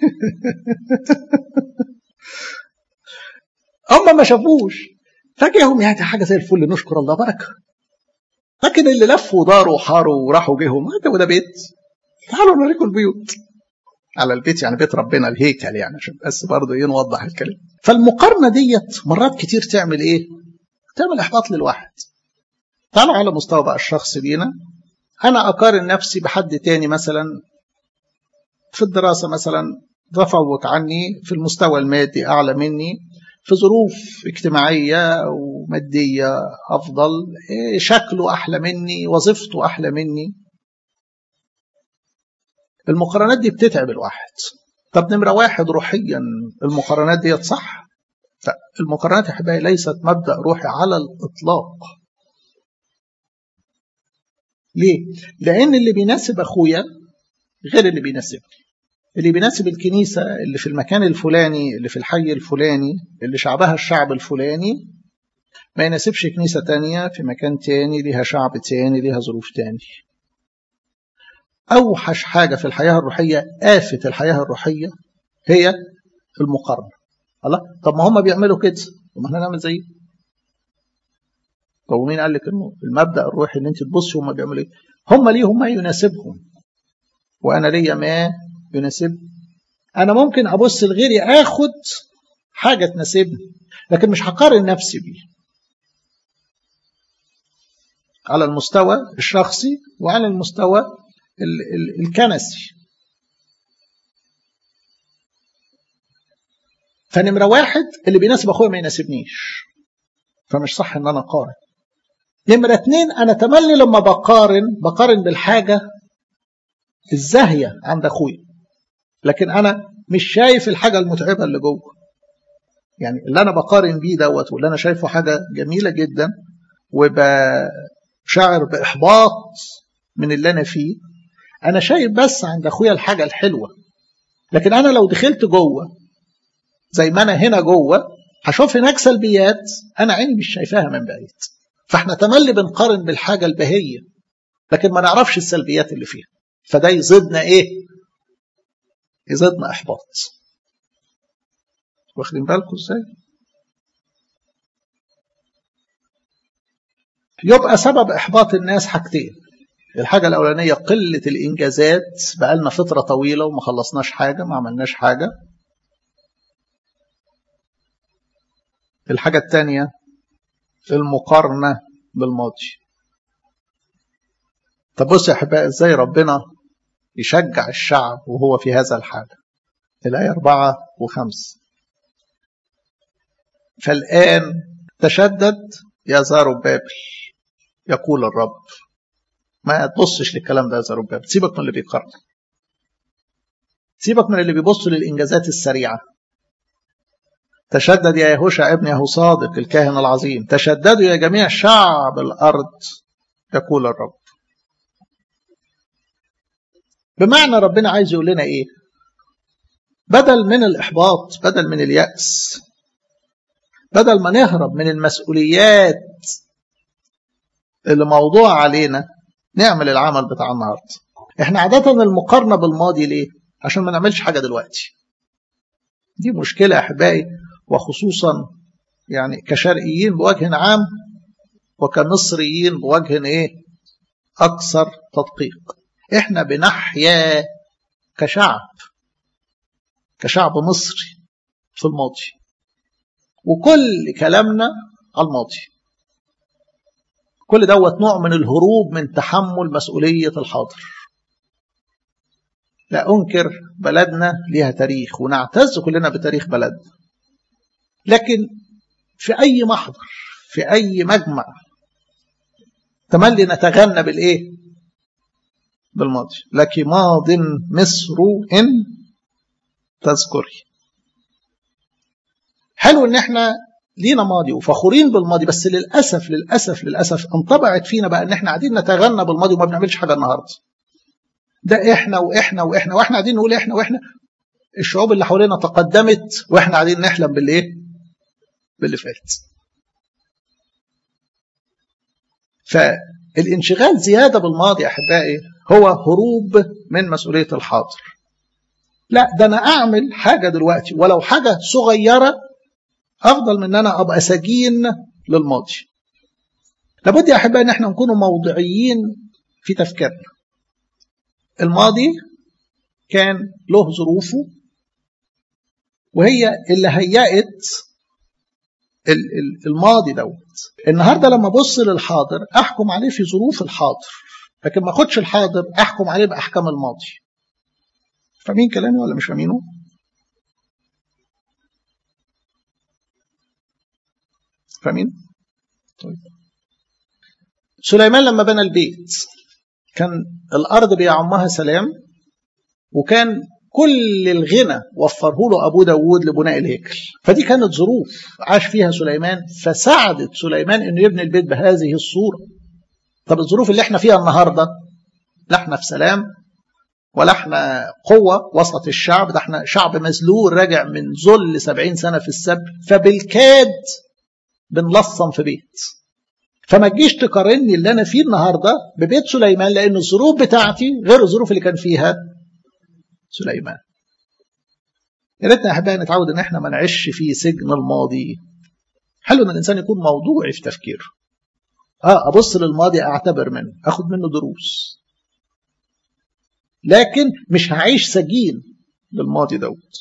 هم ما شافوش فجاهم يعني حاجه زي الفل نشكر الله بركه لكن اللي لفوا وداروا وحاروا وراحوا جيهم هذا وده بيت تعالوا نوريكم البيوت على البيت يعني بيت ربنا الهيكل يعني عشان بس برضه ايه نوضح الكلام فالمقارنه ديت مرات كتير تعمل ايه؟ تعمل احباط للواحد تعالوا على مستوى بقى الشخص لينا انا اقارن نفسي بحد تاني مثلا في الدراسه مثلا تفوق عني في المستوى المادي اعلى مني في ظروف اجتماعيه وماديه افضل شكله احلى مني وظيفته احلى مني المقارنات دي بتتعب الواحد طب نمره واحد روحيا المقارنات ديت صح المقارنات يا حبايبي ليست مبدا روحي على الاطلاق ليه؟ لأن اللي بيناسب أخويا غير اللي بيناسبني. اللي بيناسب الكنيسة اللي في المكان الفلاني اللي في الحي الفلاني اللي شعبها الشعب الفلاني ما يناسبش كنيسة تانية في مكان تاني ليها شعب تاني ليها ظروف تاني. أوحش حاجة في الحياة الروحية آفة الحياة الروحية هي المقارنة. الله طب ما هم بيعملوا كده طب ما احنا نعمل زيه. طب ومين قال لك انه المبدا الروحي ان انت تبصي هم بيعملوا ايه؟ هم ليهم ما يناسبهم وانا ليا ما يناسبني. انا ممكن ابص لغيري اخد حاجه تناسبني لكن مش هقارن نفسي بيه. على المستوى الشخصي وعلى المستوى ال ال الكنسي. فنمره واحد اللي بيناسب اخويا ما يناسبنيش. فمش صح ان انا اقارن. نمرة اتنين أنا تملي لما بقارن بقارن بالحاجة الزاهية عند أخويا لكن أنا مش شايف الحاجة المتعبة اللي جوه يعني اللي انا بقارن بيه دوت واللي انا شايفه حاجه جميله جدا وبشعر باحباط من اللي انا فيه انا شايف بس عند اخويا الحاجه الحلوه لكن انا لو دخلت جوه زي ما انا هنا جوه هشوف هناك سلبيات انا عيني مش شايفاها من بعيد فاحنا تملي بنقارن بالحاجه البهيه لكن ما نعرفش السلبيات اللي فيها فده يزيدنا ايه يزيدنا احباط واخدين بالكم ازاي يبقى سبب احباط الناس حاجتين الحاجة الأولانية قلة الإنجازات بقالنا فترة طويلة وما خلصناش حاجة ما عملناش حاجة الحاجة الثانية المقارنة بالماضي طب بص يا أحبائي إزاي ربنا يشجع الشعب وهو في هذا الحال الآية أربعة وخمس فالآن تشدد يا زاربابل يقول الرب ما تبصش للكلام ده يا زاربابل سيبك من اللي بيقارن سيبك من اللي بيبص للإنجازات السريعة تشدد يا يهوشع ابن يهو صادق الكاهن العظيم تشددوا يا جميع شعب الأرض يقول الرب بمعنى ربنا عايز يقول لنا ايه بدل من الإحباط بدل من اليأس بدل ما نهرب من المسؤوليات اللي موضوع علينا نعمل العمل بتاع النهارده احنا عادة المقارنة بالماضي ليه عشان ما نعملش حاجة دلوقتي دي مشكلة يا أحبائي وخصوصا يعني كشرقيين بوجه عام وكمصريين بوجه ايه أكثر تدقيق احنا بنحيا كشعب كشعب مصري في الماضي وكل كلامنا على الماضي كل دوت نوع من الهروب من تحمل مسؤولية الحاضر لا أنكر بلدنا ليها تاريخ ونعتز كلنا بتاريخ بلدنا لكن في أي محضر في أي مجمع تملي نتغنى بالإيه بالماضي لك ماض مصر إن تذكري حلو ان احنا لينا ماضي وفخورين بالماضي بس للاسف للاسف للاسف انطبعت فينا بقى ان احنا قاعدين نتغنى بالماضي وما بنعملش حاجه النهارده ده احنا واحنا واحنا واحنا قاعدين نقول احنا واحنا الشعوب اللي حوالينا تقدمت واحنا قاعدين نحلم بالايه باللي فات فالانشغال زياده بالماضي يا احبائي هو هروب من مسؤوليه الحاضر لا ده انا اعمل حاجه دلوقتي ولو حاجه صغيره افضل من ان انا ابقى سجين للماضي لابد يا احبائي ان احنا نكون موضوعيين في تفكيرنا الماضي كان له ظروفه وهي اللي هيأت الماضي دوت النهارده لما ابص للحاضر احكم عليه في ظروف الحاضر لكن ما اخدش الحاضر احكم عليه باحكام الماضي فاهمين كلامي ولا مش فاهمينه فاهمين طيب سليمان لما بنى البيت كان الارض بيعمها سلام وكان كل الغنى وفره له ابو داود لبناء الهيكل فدي كانت ظروف عاش فيها سليمان فساعدت سليمان انه يبني البيت بهذه الصوره طب الظروف اللي احنا فيها النهارده لا احنا في سلام ولا احنا قوة وسط الشعب ده احنا شعب مذلول راجع من ذل سبعين سنة في السبت فبالكاد بنلصم في بيت فما تجيش تقارني اللي انا فيه النهارده ببيت سليمان لان الظروف بتاعتي غير الظروف اللي كان فيها سليمان يا ريتنا يا احبائي نتعود ان احنا ما نعيش في سجن الماضي حلو ان الانسان يكون موضوعي في تفكيره اه ابص للماضي اعتبر منه اخد منه دروس لكن مش هعيش سجين للماضي دوت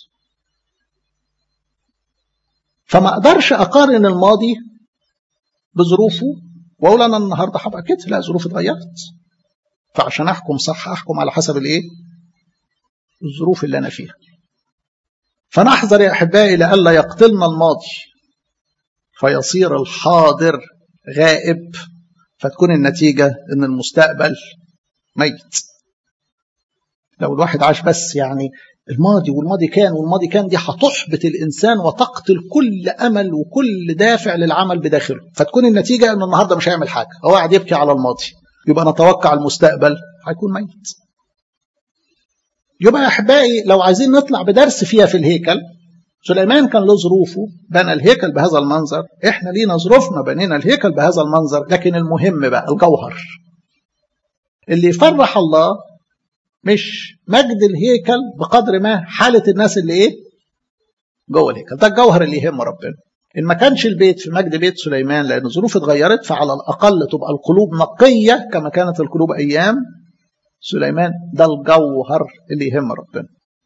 فما اقدرش اقارن الماضي بظروفه واقول انا النهارده هبقى كده لا ظروفي اتغيرت فعشان احكم صح احكم على حسب الايه الظروف اللي انا فيها فنحذر يا احبائي لئلا يقتلنا الماضي فيصير الحاضر غائب فتكون النتيجه ان المستقبل ميت لو الواحد عاش بس يعني الماضي والماضي كان والماضي كان دي هتحبط الانسان وتقتل كل امل وكل دافع للعمل بداخله فتكون النتيجه انه النهارده مش هيعمل حاجه هو قاعد يبكي على الماضي يبقى نتوقع المستقبل هيكون ميت يبقى يا احبائي لو عايزين نطلع بدرس فيها في الهيكل سليمان كان له ظروفه بنى الهيكل بهذا المنظر احنا لينا ظروفنا بنينا الهيكل بهذا المنظر لكن المهم بقى الجوهر اللي يفرح الله مش مجد الهيكل بقدر ما حالة الناس اللي ايه جوه الهيكل ده الجوهر اللي يهم ربنا ان ما كانش البيت في مجد بيت سليمان لان الظروف اتغيرت فعلى الاقل تبقى القلوب نقيه كما كانت القلوب ايام سليمان ده الجوهر اللي يهم ربنا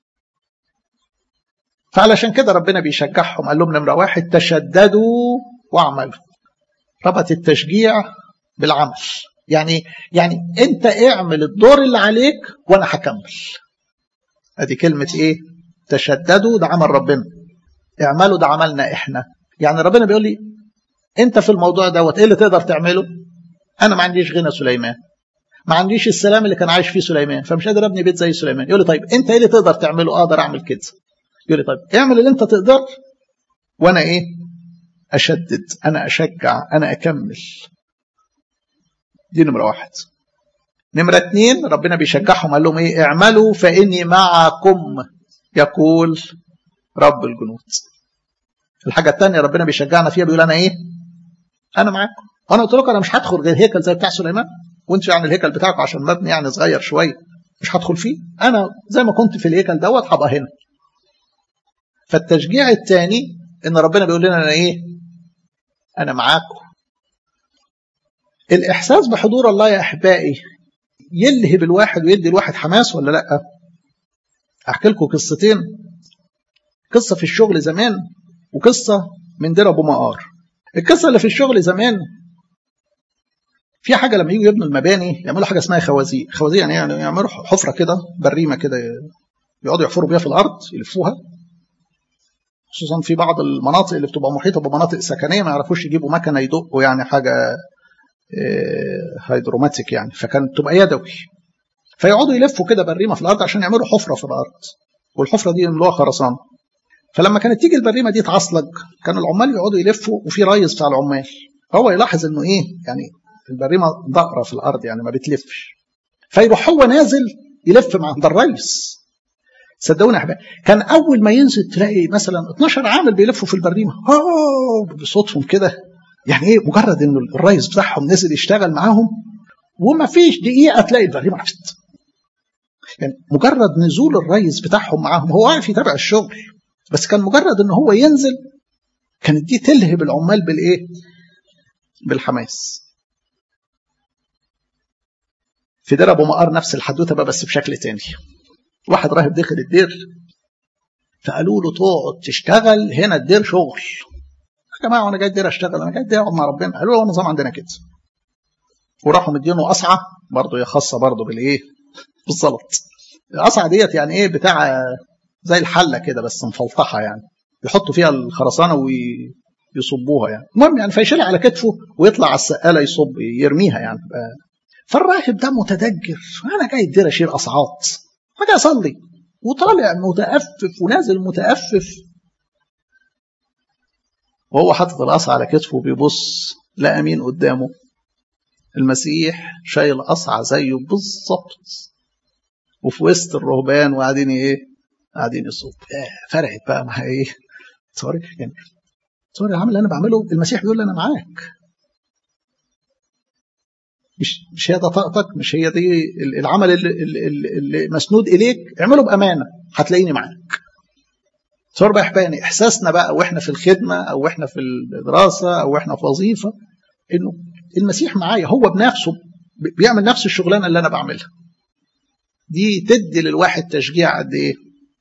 فعلشان كده ربنا بيشجعهم قال لهم نمره واحد تشددوا واعملوا ربط التشجيع بالعمل يعني يعني انت اعمل الدور اللي عليك وانا هكمل ادي كلمه ايه تشددوا ده عمل ربنا اعملوا ده عملنا احنا يعني ربنا بيقول لي انت في الموضوع دوت ايه اللي تقدر تعمله انا ما عنديش غنى سليمان ما عنديش السلام اللي كان عايش فيه سليمان فمش قادر ابني بيت زي سليمان يقول لي طيب انت ايه اللي تقدر تعمله اقدر اعمل كده يقول لي طيب اعمل اللي انت تقدر وانا ايه اشدد انا اشجع انا اكمل دي نمره واحد نمره اتنين ربنا بيشجعهم قال لهم ايه اعملوا فاني معكم يقول رب الجنود الحاجه الثانيه ربنا بيشجعنا فيها بيقول انا ايه انا معاكم انا قلت لكم انا مش هدخل غير هيكل زي بتاع سليمان وانتوا يعني الهيكل بتاعكم عشان مبني يعني صغير شويه مش هدخل فيه انا زي ما كنت في الهيكل دوت هبقى هنا فالتشجيع الثاني ان ربنا بيقول لنا انا ايه انا معاكم الاحساس بحضور الله يا احبائي يلهب الواحد ويدي الواحد حماس ولا لا احكي لكم قصتين قصه في الشغل زمان وقصه من دير ابو مقار القصه اللي في الشغل زمان في حاجه لما يجوا يبنوا المباني يعملوا حاجه اسمها خوازيق خوازيق يعني, يعني يعملوا حفره كده بريمه كده يقعدوا يحفروا بيها في الارض يلفوها خصوصا في بعض المناطق اللي بتبقى محيطه بمناطق سكنيه ما يعرفوش يجيبوا مكنه يدقوا يعني حاجه هيدروماتيك يعني فكانت تبقى يدوي فيقعدوا يلفوا كده بريمه في الارض عشان يعملوا حفره في الارض والحفره دي يملوها خرسانه فلما كانت تيجي البريمه دي تعصلج كان العمال يقعدوا يلفوا وفي ريس بتاع العمال هو يلاحظ انه ايه يعني البريمه ضقره في الارض يعني ما بتلفش فيروح هو نازل يلف مع عند الريس صدقوني يا احبابي كان اول ما ينزل تلاقي مثلا 12 عامل بيلفوا في البريمه اه بصوتهم كده يعني ايه مجرد انه الريس بتاعهم نزل يشتغل معاهم وما فيش دقيقه تلاقي البريمه عرفت يعني مجرد نزول الريس بتاعهم معاهم هو واقف يتابع الشغل بس كان مجرد ان هو ينزل كانت دي تلهب العمال بالايه بالحماس في دير ابو مقار نفس الحدوته بقى بس بشكل تاني واحد راهب دخل الدير فقالوا له تقعد تشتغل هنا الدير شغل يا جماعه وانا جاي الدير اشتغل انا جاي الدير اقعد مع ربنا قالوا له النظام عندنا كده وراحوا مدينه قصعه برضه هي خاصه برضه بالايه بالزلط القصعه ديت يعني ايه بتاع زي الحله كده بس مفلطحه يعني يحطوا فيها الخرسانه ويصبوها يعني المهم يعني فيشيلها على كتفه ويطلع على السقاله يصب يرميها يعني فالراهب ده متدجر انا جاي الدير اشيل قصعات فجاه اصلي وطالع متأفف ونازل متأفف وهو حاطط القصعة على كتفه وبيبص لقى مين قدامه المسيح شايل قصعة زيه بالظبط وفي وسط الرهبان وقاعدين ايه قاعدين يصوت آه فرقت بقى مع ايه سوري يعني سوري العمل اللي انا بعمله المسيح بيقول لي انا معاك مش مش هي ده طاقتك مش هي دي العمل اللي, اللي, اللي مسنود اليك اعمله بامانه هتلاقيني معاك صار بقى احباني احساسنا بقى واحنا في الخدمه او واحنا في الدراسه او واحنا في وظيفه انه المسيح معايا هو بنفسه بيعمل نفس الشغلانه اللي انا بعملها دي تدي للواحد تشجيع قد ايه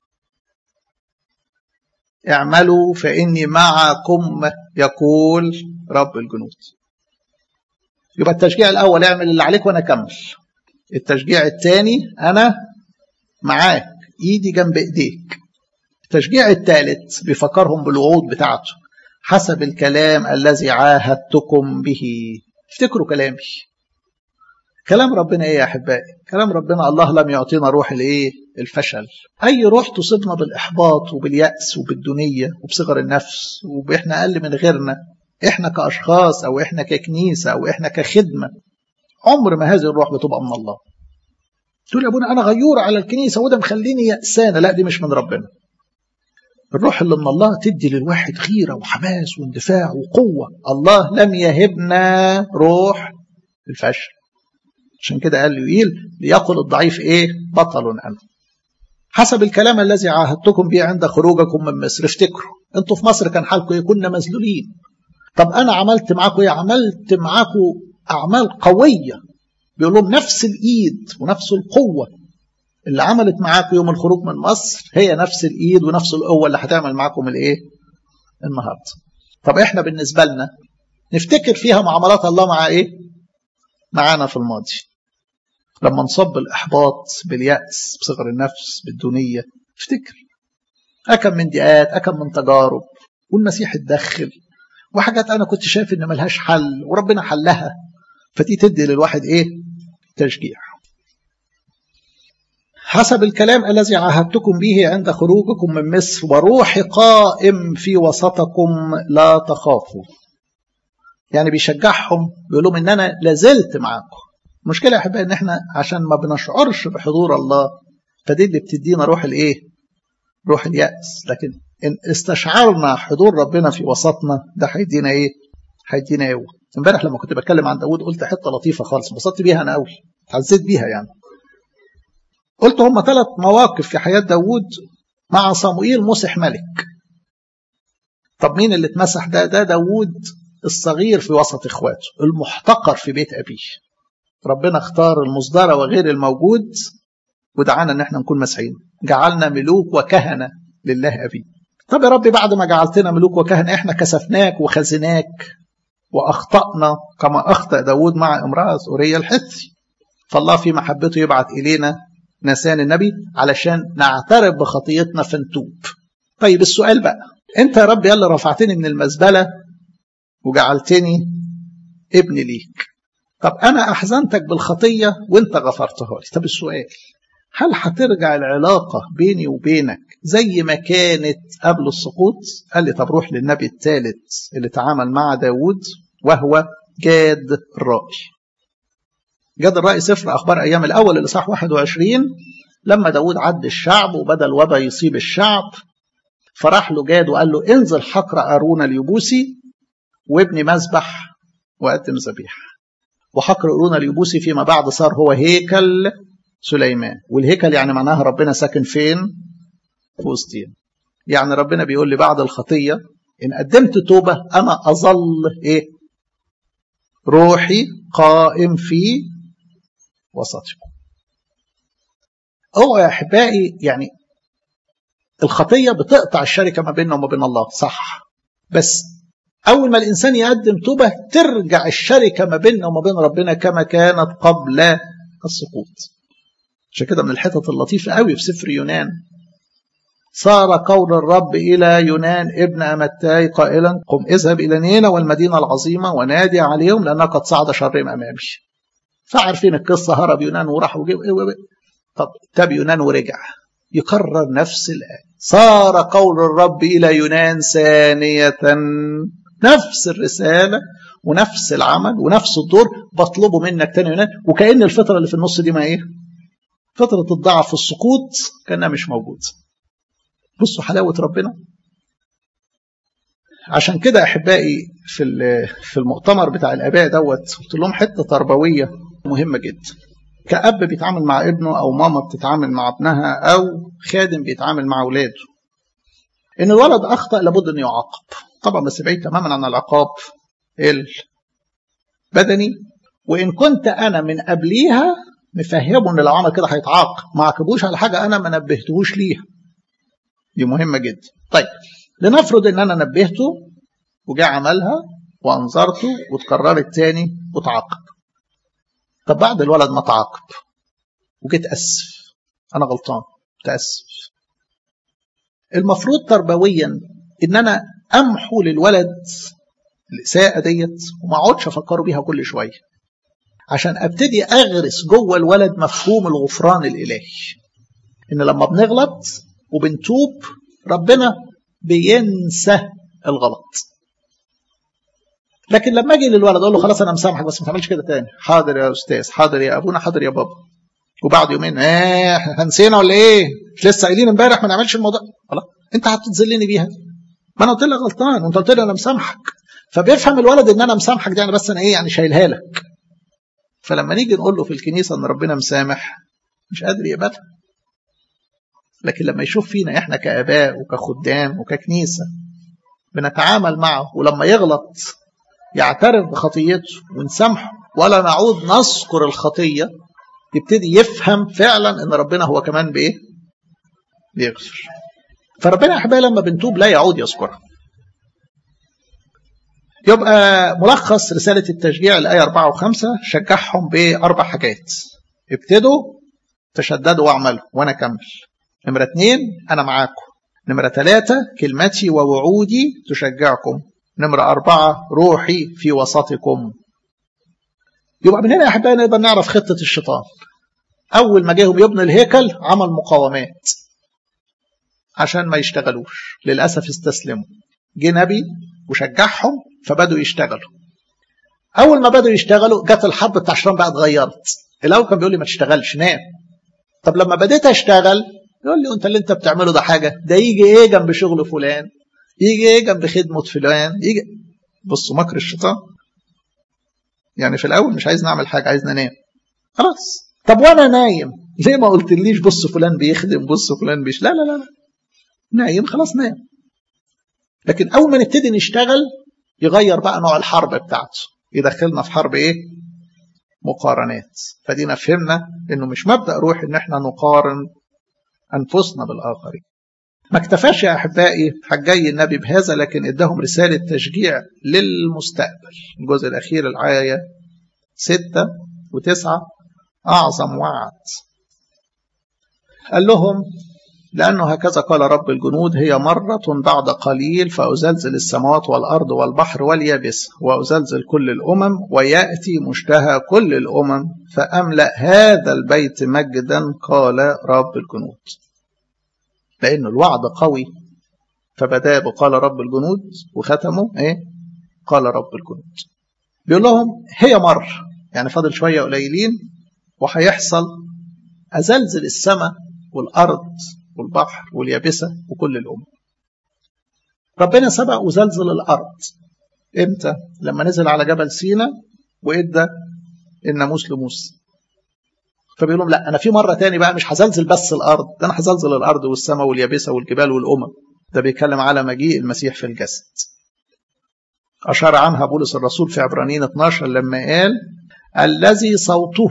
اعملوا فاني معكم يقول رب الجنود يبقى التشجيع الاول اعمل اللي عليك وانا اكمل التشجيع الثاني انا معاك ايدي جنب ايديك التشجيع الثالث بيفكرهم بالوعود بتاعته حسب الكلام الذي عاهدتكم به افتكروا كلامي كلام ربنا ايه يا احبائي كلام ربنا الله لم يعطينا روح الايه الفشل اي روح تصيبنا بالاحباط وبالياس وبالدنيه وبصغر النفس وباحنا اقل من غيرنا احنا كاشخاص او احنا ككنيسه او احنا كخدمه عمر ما هذه الروح بتبقى من الله تقول يا ابونا انا غيور على الكنيسه وده مخليني يأسانه لا دي مش من ربنا الروح اللي من الله تدي للواحد غيره وحماس واندفاع وقوه الله لم يهبنا روح الفشل عشان كده قال يقيل ليقل الضعيف ايه بطل انا حسب الكلام الذي عاهدتكم به عند خروجكم من مصر افتكروا انتوا في مصر كان حالكم ايه كنا مذلولين طب انا عملت معاكم ايه عملت معاكم اعمال قويه بيقول لهم نفس الايد ونفس القوه اللي عملت معاكم يوم الخروج من مصر هي نفس الايد ونفس القوه اللي هتعمل معاكم الايه النهارده طب احنا بالنسبه لنا نفتكر فيها معاملات الله مع ايه معانا في الماضي لما نصب بالاحباط بالياس بصغر النفس بالدونيه افتكر اكم من ضيقات اكم من تجارب والمسيح اتدخل وحاجات انا كنت شايف ان ملهاش حل وربنا حلها فدي تدي للواحد ايه تشجيع حسب الكلام الذي عاهدتكم به عند خروجكم من مصر وروحي قائم في وسطكم لا تخافوا يعني بيشجعهم بيقول لهم ان انا لازلت معاكم المشكله يا احبائي ان احنا عشان ما بنشعرش بحضور الله فدي اللي بتدينا روح الايه روح الياس لكن ان استشعرنا حضور ربنا في وسطنا ده هيدينا ايه هيدينا قوه امبارح لما كنت بتكلم عن داوود قلت حته لطيفه خالص انبسطت بيها انا قوي اتعزيت بيها يعني قلت هم ثلاث مواقف في حياه داوود مع صموئيل مسح ملك طب مين اللي اتمسح ده ده داوود الصغير في وسط اخواته المحتقر في بيت ابيه ربنا اختار المصدرة وغير الموجود ودعانا ان احنا نكون مسيحيين جعلنا ملوك وكهنة لله أبي طب يا رب بعد ما جعلتنا ملوك وكهنة احنا كسفناك وخزناك وأخطأنا كما أخطأ داود مع امرأة أورية الحثي فالله في محبته يبعت إلينا نسان النبي علشان نعترف بخطيتنا فنتوب طيب السؤال بقى انت يا رب يلا رفعتني من المزبلة وجعلتني ابن ليك طب أنا أحزنتك بالخطية وأنت غفرتها لي طب السؤال هل هترجع العلاقة بيني وبينك زي ما كانت قبل السقوط قال لي طب روح للنبي الثالث اللي تعامل مع داود وهو جاد الرائي جاد الرائي سفر أخبار أيام الأول الإصحاح 21 لما داود عد الشعب وبدأ الوبا يصيب الشعب فراح له جاد وقال له انزل حقر أرون اليبوسي وابني مذبح وقدم ذبيحه وحقر قرون اليبوسي فيما بعد صار هو هيكل سليمان والهيكل يعني معناها ربنا ساكن فين في وسطين يعني ربنا بيقول لي بعد الخطية إن قدمت توبة أنا أظل إيه روحي قائم في وسطكم هو يا أحبائي يعني الخطية بتقطع الشركة ما بيننا وما بين الله صح بس أول ما الإنسان يقدم توبة ترجع الشركة ما بيننا وما بين ربنا كما كانت قبل السقوط عشان كده من الحتت اللطيفة قوي في سفر يونان صار قول الرب إلى يونان ابن أمتاي قائلا قم اذهب إلى نينا والمدينة العظيمة ونادي عليهم لأنها قد صعد شرهم أمامي فعارفين القصة هرب يونان وراح وجيب طب تاب يونان ورجع يكرر نفس الآية صار قول الرب إلى يونان ثانية نفس الرسالة ونفس العمل ونفس الدور بطلبه منك تاني يونان وكأن الفترة اللي في النص دي ما ايه فترة الضعف السقوط كأنها مش موجود بصوا حلاوة ربنا عشان كده أحبائي في في المؤتمر بتاع الآباء دوت قلت لهم حتة تربوية مهمة جدا كأب بيتعامل مع ابنه أو ماما بتتعامل مع ابنها أو خادم بيتعامل مع أولاده إن الولد أخطأ لابد أن يعاقب طبعا بس بعيد تماما عن العقاب البدني وإن كنت أنا من قبليها مفهمه إن لو عمل كده هيتعاقب ما عاقبوش على حاجة أنا ما نبهتهوش ليها دي مهمة جدا طيب لنفرض إن أنا نبهته وجاء عملها وأنظرته وتكررت تاني وتعاقب طب بعد الولد ما تعاقب وجيت أسف أنا غلطان تأسف المفروض تربويا إن أنا أمحو للولد الإساءة ديت وما أقعدش أفكره بيها كل شوية عشان أبتدي أغرس جوه الولد مفهوم الغفران الإلهي ان لما بنغلط وبنتوب ربنا بينسى الغلط لكن لما اجي للولد اقول له خلاص انا مسامحك بس ما تعملش كده تاني حاضر يا استاذ حاضر يا ابونا حاضر يا بابا وبعد يومين ايه هنسينا ولا ايه مش لسه قايلين امبارح ما نعملش الموضوع خلاص انت هتتذلني بيها ما انا قلت لك غلطان وانت قلت لي انا مسامحك فبيفهم الولد ان انا مسامحك دي انا بس انا ايه يعني شايلها لك فلما نيجي نقول له في الكنيسه ان ربنا مسامح مش قادر يقبلها لكن لما يشوف فينا احنا كاباء وكخدام وككنيسه بنتعامل معه ولما يغلط يعترف بخطيته ونسامحه ولا نعود نذكر الخطيه يبتدي يفهم فعلا ان ربنا هو كمان بايه؟ بيغفر. فربنا احبائي لما بنتوب لا يعود يذكرها. يبقى ملخص رسالة التشجيع الآية 4 و5 شجعهم بأربع حاجات. ابتدوا تشددوا واعملوا وأنا أكمل. نمرة اثنين أنا معاكم. نمرة ثلاثة كلمتي ووعودي تشجعكم. نمرة أربعة روحي في وسطكم. يبقى من هنا يا أحبائي نقدر نعرف خطة الشيطان. أول ما جاهم يبني الهيكل عمل مقاومات عشان ما يشتغلوش للأسف استسلموا جه نبي وشجعهم فبدوا يشتغلوا أول ما بدوا يشتغلوا جت الحرب بتاع الشيطان بقى اتغيرت الأول كان بيقول لي ما تشتغلش نام طب لما بديت أشتغل يقول لي أنت اللي أنت بتعمله ده حاجة ده يجي إيه جنب شغل فلان يجي إيه جنب خدمة فلان يجي بصوا مكر الشيطان يعني في الأول مش عايز نعمل حاجة عايز ننام خلاص طب وانا نايم ليه ما قلتليش بص فلان بيخدم بص فلان بيش لا لا لا, لا. نايم خلاص نام لكن اول ما نبتدي نشتغل يغير بقى نوع الحرب بتاعته يدخلنا في حرب ايه مقارنات فدينا فهمنا انه مش مبدا روح ان احنا نقارن انفسنا بالاخرين ما اكتفاش يا احبائي حجي النبي بهذا لكن اداهم رساله تشجيع للمستقبل الجزء الاخير الايه ستة وتسعة أعظم وعد قال لهم لأنه هكذا قال رب الجنود هي مرة بعد قليل فأزلزل السماوات والأرض والبحر واليابس وأزلزل كل الأمم ويأتي مشتهى كل الأمم فأملأ هذا البيت مجدا قال رب الجنود لأن الوعد قوي فبدأ بقال رب الجنود وختمه إيه قال رب الجنود بيقول لهم هي مرة يعني فاضل شوية قليلين وهيحصل أزلزل السماء والأرض والبحر واليابسة وكل الأمم ربنا سبق وزلزل الأرض إمتى؟ لما نزل على جبل سينا وإدى الناموس لموسى فبيقول لهم لا أنا في مرة تاني بقى مش هزلزل بس الأرض ده أنا هزلزل الأرض والسماء واليابسة والجبال والأمم ده بيتكلم على مجيء المسيح في الجسد أشار عنها بولس الرسول في عبرانيين 12 لما قال الذي صوته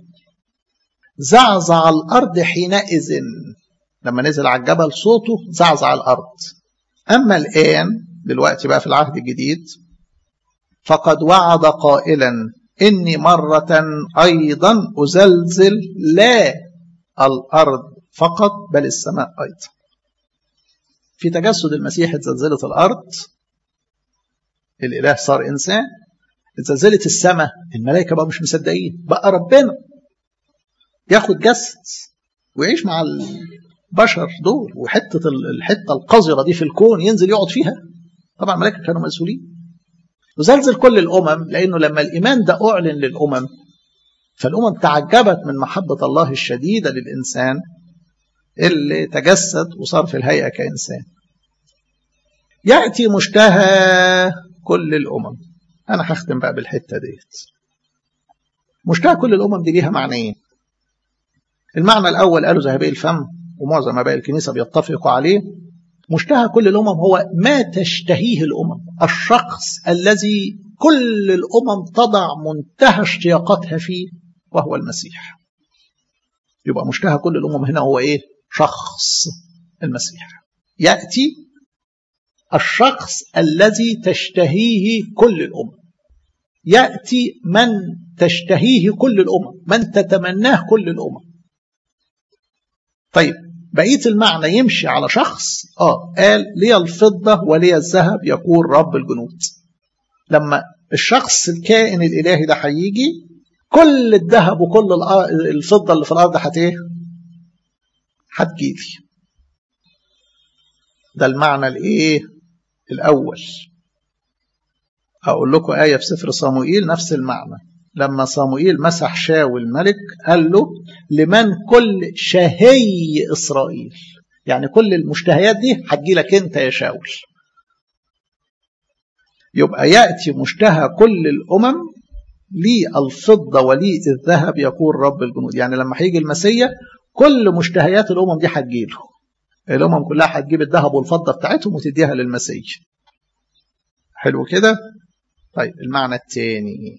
زعزع الأرض حينئذ لما نزل على الجبل صوته زعزع الأرض أما الآن دلوقتي بقى في العهد الجديد فقد وعد قائلا إني مرة أيضا أزلزل لا الأرض فقط بل السماء أيضا في تجسد المسيح اتزلزلت الأرض الإله صار إنسان اتزلزلت السماء الملائكة بقى مش مصدقين بقى ربنا ياخد جسد ويعيش مع البشر دول وحتة الحتة القذرة دي في الكون ينزل يقعد فيها طبعا الملائكة كانوا مسؤولين وزلزل كل الأمم لأنه لما الإيمان ده أعلن للأمم فالأمم تعجبت من محبة الله الشديدة للإنسان اللي تجسد وصار في الهيئة كإنسان يأتي مشتهى كل الأمم أنا هختم بقى بالحتة ديت مشتهى كل الأمم دي ليها معنيين المعنى الأول قالوا ذهبي الفم ومعظم أباء الكنيسة بيتفقوا عليه مشتهى كل الأمم هو ما تشتهيه الأمم الشخص الذي كل الأمم تضع منتهى اشتياقاتها فيه وهو المسيح يبقى مشتهى كل الأمم هنا هو إيه شخص المسيح يأتي الشخص الذي تشتهيه كل الأمم يأتي من تشتهيه كل الأمم من تتمناه كل الأمم طيب بقية المعنى يمشي على شخص آه قال لي الفضة ولي الذهب يقول رب الجنود لما الشخص الكائن الإلهي ده هيجي كل الذهب وكل الفضة اللي في الأرض هت إيه؟ هتجيلي ده المعنى الايه الاول اقول لكم ايه في سفر صموئيل نفس المعنى لما صموئيل مسح شاول الملك قال له لمن كل شهي اسرائيل يعني كل المشتهيات دي هتجي لك انت يا شاول يبقى ياتي مشتهى كل الامم لي الفضه ولي الذهب يقول رب الجنود يعني لما هيجي المسيا كل مشتهيات الامم دي هتجيله الامم كلها هتجيب الذهب والفضه بتاعتهم وتديها للمسيح حلو كده طيب المعنى الثاني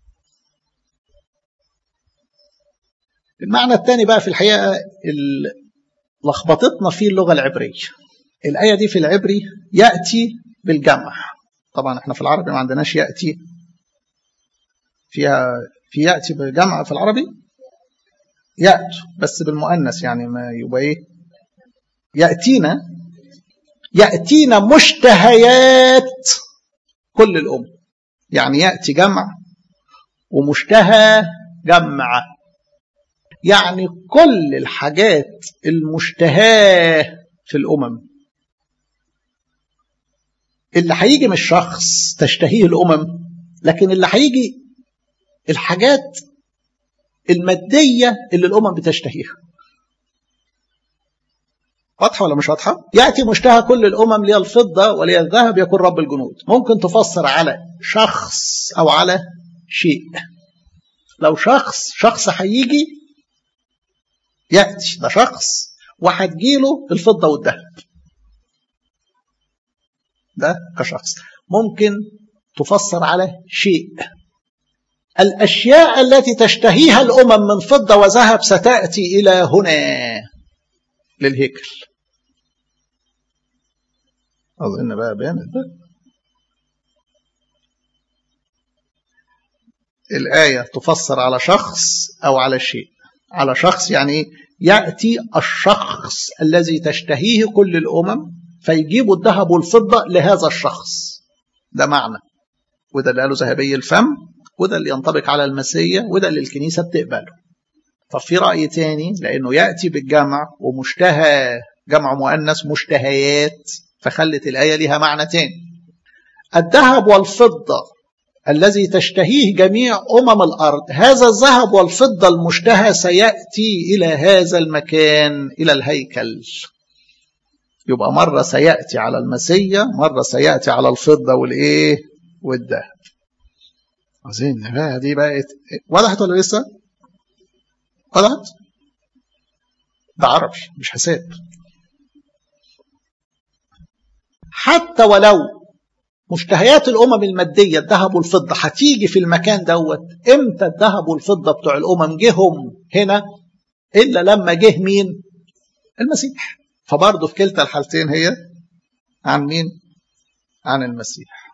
المعنى الثاني بقى في الحقيقه لخبطتنا فيه اللغه العبريه الايه دي في العبري ياتي بالجمع طبعا احنا في العربي ما عندناش ياتي فيها في ياتي بالجمع في العربي ياتوا بس بالمؤنث يعني ما يبقى ايه ياتينا ياتينا مشتهيات كل الأم يعني يأتي جمع ومشتهى جمع يعني كل الحاجات المشتهاة في الأمم اللي هيجي من الشخص تشتهيه الأمم لكن اللي هيجي الحاجات المادية اللي الأمم بتشتهيها واضحة ولا مش واضحة؟ يأتي مشتهى كل الأمم لي الفضة ولي الذهب يكون رب الجنود ممكن تفسر على شخص أو على شيء لو شخص شخص هيجي يأتي ده شخص وهتجيله الفضة والذهب ده كشخص ممكن تفسر على شيء الأشياء التي تشتهيها الأمم من فضة وذهب ستأتي إلى هنا للهيكل أظن بقى بانت ده الآية تفسر على شخص أو على شيء على شخص يعني يأتي الشخص الذي تشتهيه كل الأمم فيجيبوا الذهب والفضة لهذا الشخص ده معنى وده اللي قاله ذهبي الفم وده اللي ينطبق على المسيح وده اللي الكنيسة بتقبله طب في رأي تاني لأنه يأتي بالجمع ومشتهى جمع مؤنث مشتهيات فخلت الآية لها معنى تاني الذهب والفضة الذي تشتهيه جميع أمم الأرض هذا الذهب والفضة المشتهى سيأتي إلى هذا المكان إلى الهيكل يبقى مرة سيأتي على المسية مرة سيأتي على الفضة والإيه والذهب عايزين بقى دي بقت وضحت ولا لسه؟ وضحت؟ ده عربي مش حساب حتى ولو مشتهيات الامم الماديه الذهب والفضه هتيجي في المكان دوت امتى الذهب والفضه بتوع الامم جهم هنا الا لما جه مين المسيح فبرضه في كلتا الحالتين هي عن مين عن المسيح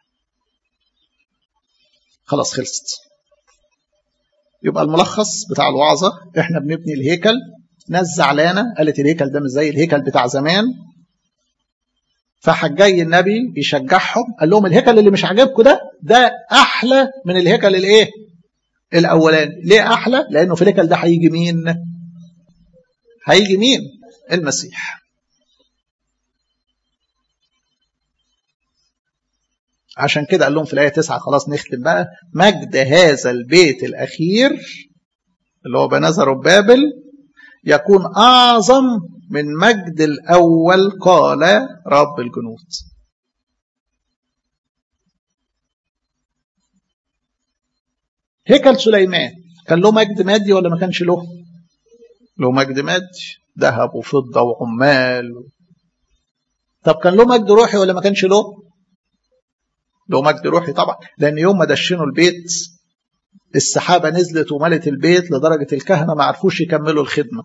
خلاص خلصت يبقى الملخص بتاع الوعظه احنا بنبني الهيكل ناس زعلانه قالت الهيكل ده مش زي الهيكل بتاع زمان فحجاي النبي بيشجعهم قال لهم الهيكل اللي مش عاجبكم ده ده احلى من الهيكل الايه الاولاني ليه احلى لانه في الهيكل ده هيجي مين هيجي مين المسيح عشان كده قال لهم في الايه 9 خلاص نختم بقى مجد هذا البيت الاخير اللي هو بنزر بابل يكون اعظم من مجد الأول قال رب الجنود هيكل سليمان كان له مجد مادي ولا ما كانش له له مجد مادي ذهب وفضة وعمال طب كان له مجد روحي ولا ما كانش له له مجد روحي طبعا لأن يوم ما دشنوا البيت السحابة نزلت وملت البيت لدرجة الكهنة ما عرفوش يكملوا الخدمة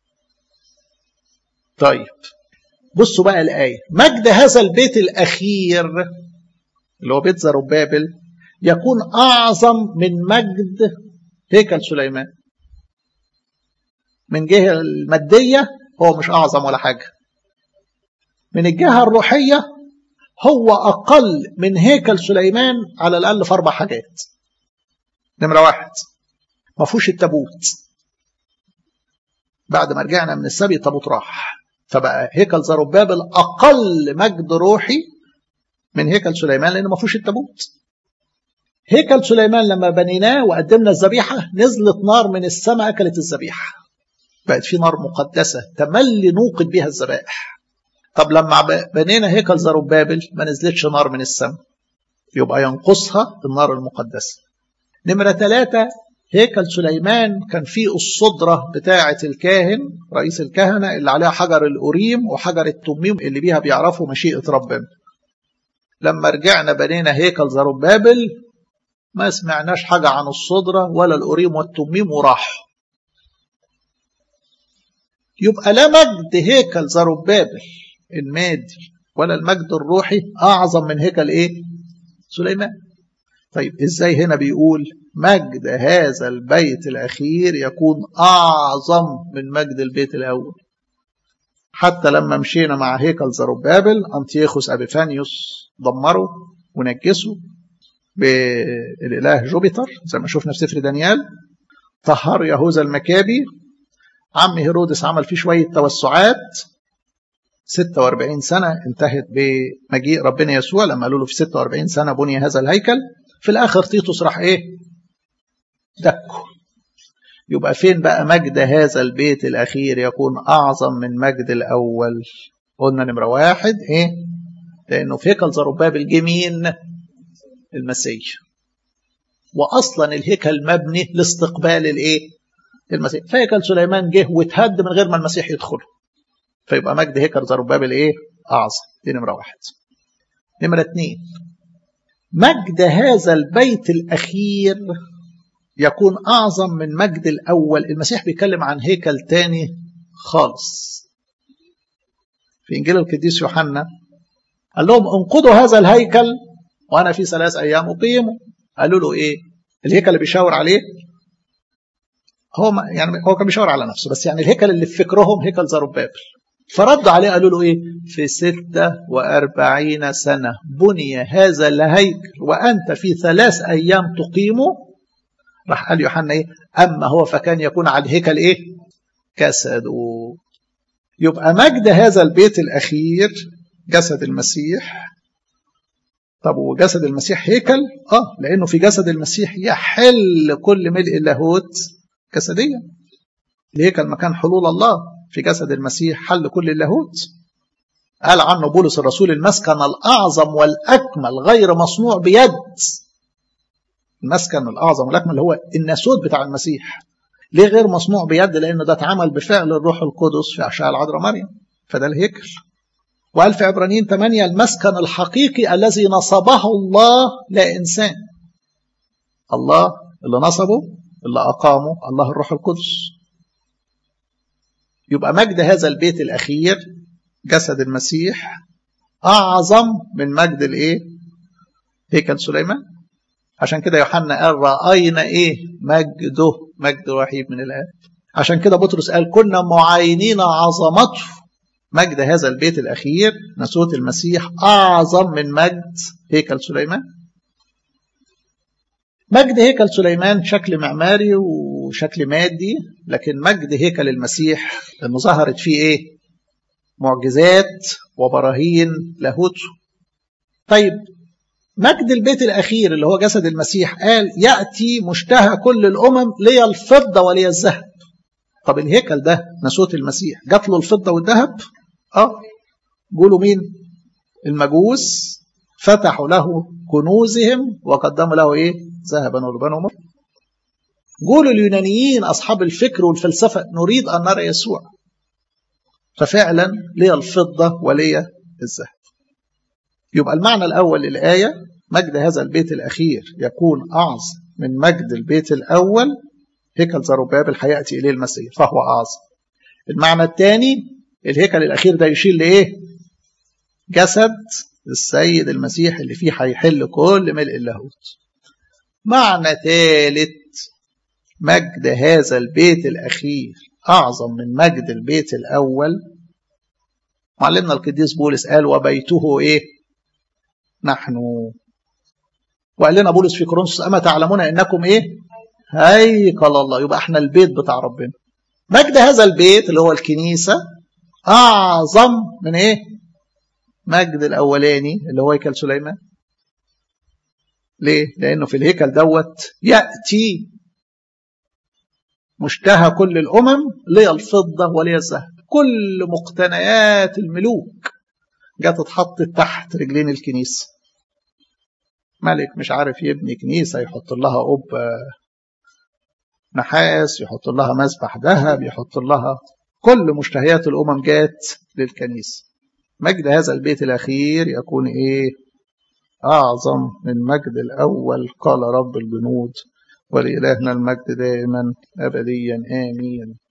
طيب بصوا بقى الآية مجد هذا البيت الأخير اللي هو بيت زربابل يكون أعظم من مجد هيكل سليمان من جهة المادية هو مش أعظم ولا حاجة من الجهة الروحية هو أقل من هيكل سليمان على الأقل في أربع حاجات نمرة واحد ما فيهوش التابوت بعد ما رجعنا من السبي التابوت راح فبقى هيكل زربابل اقل مجد روحي من هيكل سليمان لانه ما فيهوش التابوت هيكل سليمان لما بنيناه وقدمنا الذبيحه نزلت نار من السماء اكلت الذبيحه بقت في نار مقدسه تملي نوقد بها الذبائح طب لما بنينا هيكل زربابل ما نزلتش نار من السماء يبقى ينقصها النار المقدسه نمره ثلاثه هيكل سليمان كان فيه الصدرة بتاعة الكاهن رئيس الكهنة اللي عليها حجر الأوريم وحجر التميم اللي بيها بيعرفوا مشيئة ربنا لما رجعنا بنينا هيكل زربابل ما سمعناش حاجة عن الصدرة ولا الأوريم والتميم وراحوا يبقى لا مجد هيكل زربابل المادي ولا المجد الروحي أعظم من هيكل إيه؟ سليمان طيب إزاي هنا بيقول مجد هذا البيت الأخير يكون أعظم من مجد البيت الأول حتى لما مشينا مع هيكل زربابل أنتيخوس أبيفانيوس دمره ونجسه بالإله جوبيتر زي ما شفنا في سفر دانيال طهر يهوذا المكابي عم هيرودس عمل فيه شوية توسعات 46 سنة انتهت بمجيء ربنا يسوع لما قالوا له في 46 سنة بني هذا الهيكل في الآخر تيتوس راح إيه دكه يبقى فين بقى مجد هذا البيت الأخير يكون أعظم من مجد الأول قلنا نمرة واحد إيه لأنه في هيكل زربابل جمين المسيح وأصلا الهيكل مبني لاستقبال الإيه المسيح فهيكل سليمان جه واتهد من غير ما المسيح يدخله فيبقى مجد هيكل زربابل إيه أعظم دي نمرة واحد نمرة اتنين مجد هذا البيت الأخير يكون أعظم من مجد الأول المسيح بيتكلم عن هيكل تاني خالص في إنجيل القديس يوحنا قال لهم انقضوا هذا الهيكل وأنا في ثلاث أيام أقيمه قالوا له إيه الهيكل اللي بيشاور عليه هو ما يعني هو كان بيشاور على نفسه بس يعني الهيكل اللي في فكرهم هيكل زربابل فردوا عليه قالوا له ايه في ستة وأربعين سنة بني هذا الهيكل وأنت في ثلاث أيام تقيمه راح قال يوحنا ايه أما هو فكان يكون على الهيكل ايه جسده يبقى مجد هذا البيت الأخير جسد المسيح طب وجسد المسيح هيكل اه لأنه في جسد المسيح يحل كل ملء اللاهوت جسديا الهيكل مكان حلول الله في جسد المسيح حل كل اللاهوت قال عنه بولس الرسول المسكن الأعظم والأكمل غير مصنوع بيد المسكن الأعظم والأكمل اللي هو الناسوت بتاع المسيح ليه غير مصنوع بيد لأنه ده اتعمل بفعل الروح القدس في أشعة العذراء مريم فده الهيكل وقال في عبرانيين 8 المسكن الحقيقي الذي نصبه الله لا إنسان الله اللي نصبه اللي أقامه الله الروح القدس يبقى مجد هذا البيت الأخير جسد المسيح أعظم من مجد الإيه؟ هيكل سليمان عشان كده يوحنا قال رأينا إيه؟ مجده مجد رهيب من الآب عشان كده بطرس قال كنا معاينين عظمته مجد هذا البيت الأخير نسوة المسيح أعظم من مجد هيكل سليمان مجد هيكل سليمان شكل معماري وشكل مادي لكن مجد هيكل المسيح انه ظهرت فيه ايه معجزات وبراهين لاهوته طيب مجد البيت الاخير اللي هو جسد المسيح قال ياتي مشتهى كل الامم لي الفضه ولي الذهب طب الهيكل ده نسوة المسيح جات له الفضه والذهب اه قولوا مين المجوس فتحوا له كنوزهم وقدموا له ايه ذهبا ولبانا ومر قولوا اليونانيين أصحاب الفكر والفلسفة نريد أن نرى يسوع ففعلا لي الفضة ولي الذهب يبقى المعنى الأول للآية مجد هذا البيت الأخير يكون أعظم من مجد البيت الأول هيكل زربابل هيأتي إليه المسيح فهو أعظم المعنى الثاني الهيكل الأخير ده يشير لإيه جسد السيد المسيح اللي فيه هيحل كل ملء اللاهوت معنى ثالث مجد هذا البيت الأخير أعظم من مجد البيت الأول معلمنا القديس بولس قال وبيته إيه نحن وقال لنا بولس في كورنثوس أما تعلمون إنكم إيه هيكل الله يبقى إحنا البيت بتاع ربنا مجد هذا البيت اللي هو الكنيسة أعظم من إيه؟ مجد الأولاني اللي هو هيكل سليمان ليه؟ لأنه في الهيكل دوت يأتي مشتهى كل الأمم لي الفضة ولي الذهب كل مقتنيات الملوك جت اتحطت تحت رجلين الكنيسة ملك مش عارف يبني كنيسة يحط لها قبة نحاس يحط لها مسبح ذهب يحط لها كل مشتهيات الأمم جات للكنيسة مجد هذا البيت الأخير يكون إيه أعظم من مجد الأول قال رب الجنود ولإلهنا المجد دائما أبديا آمين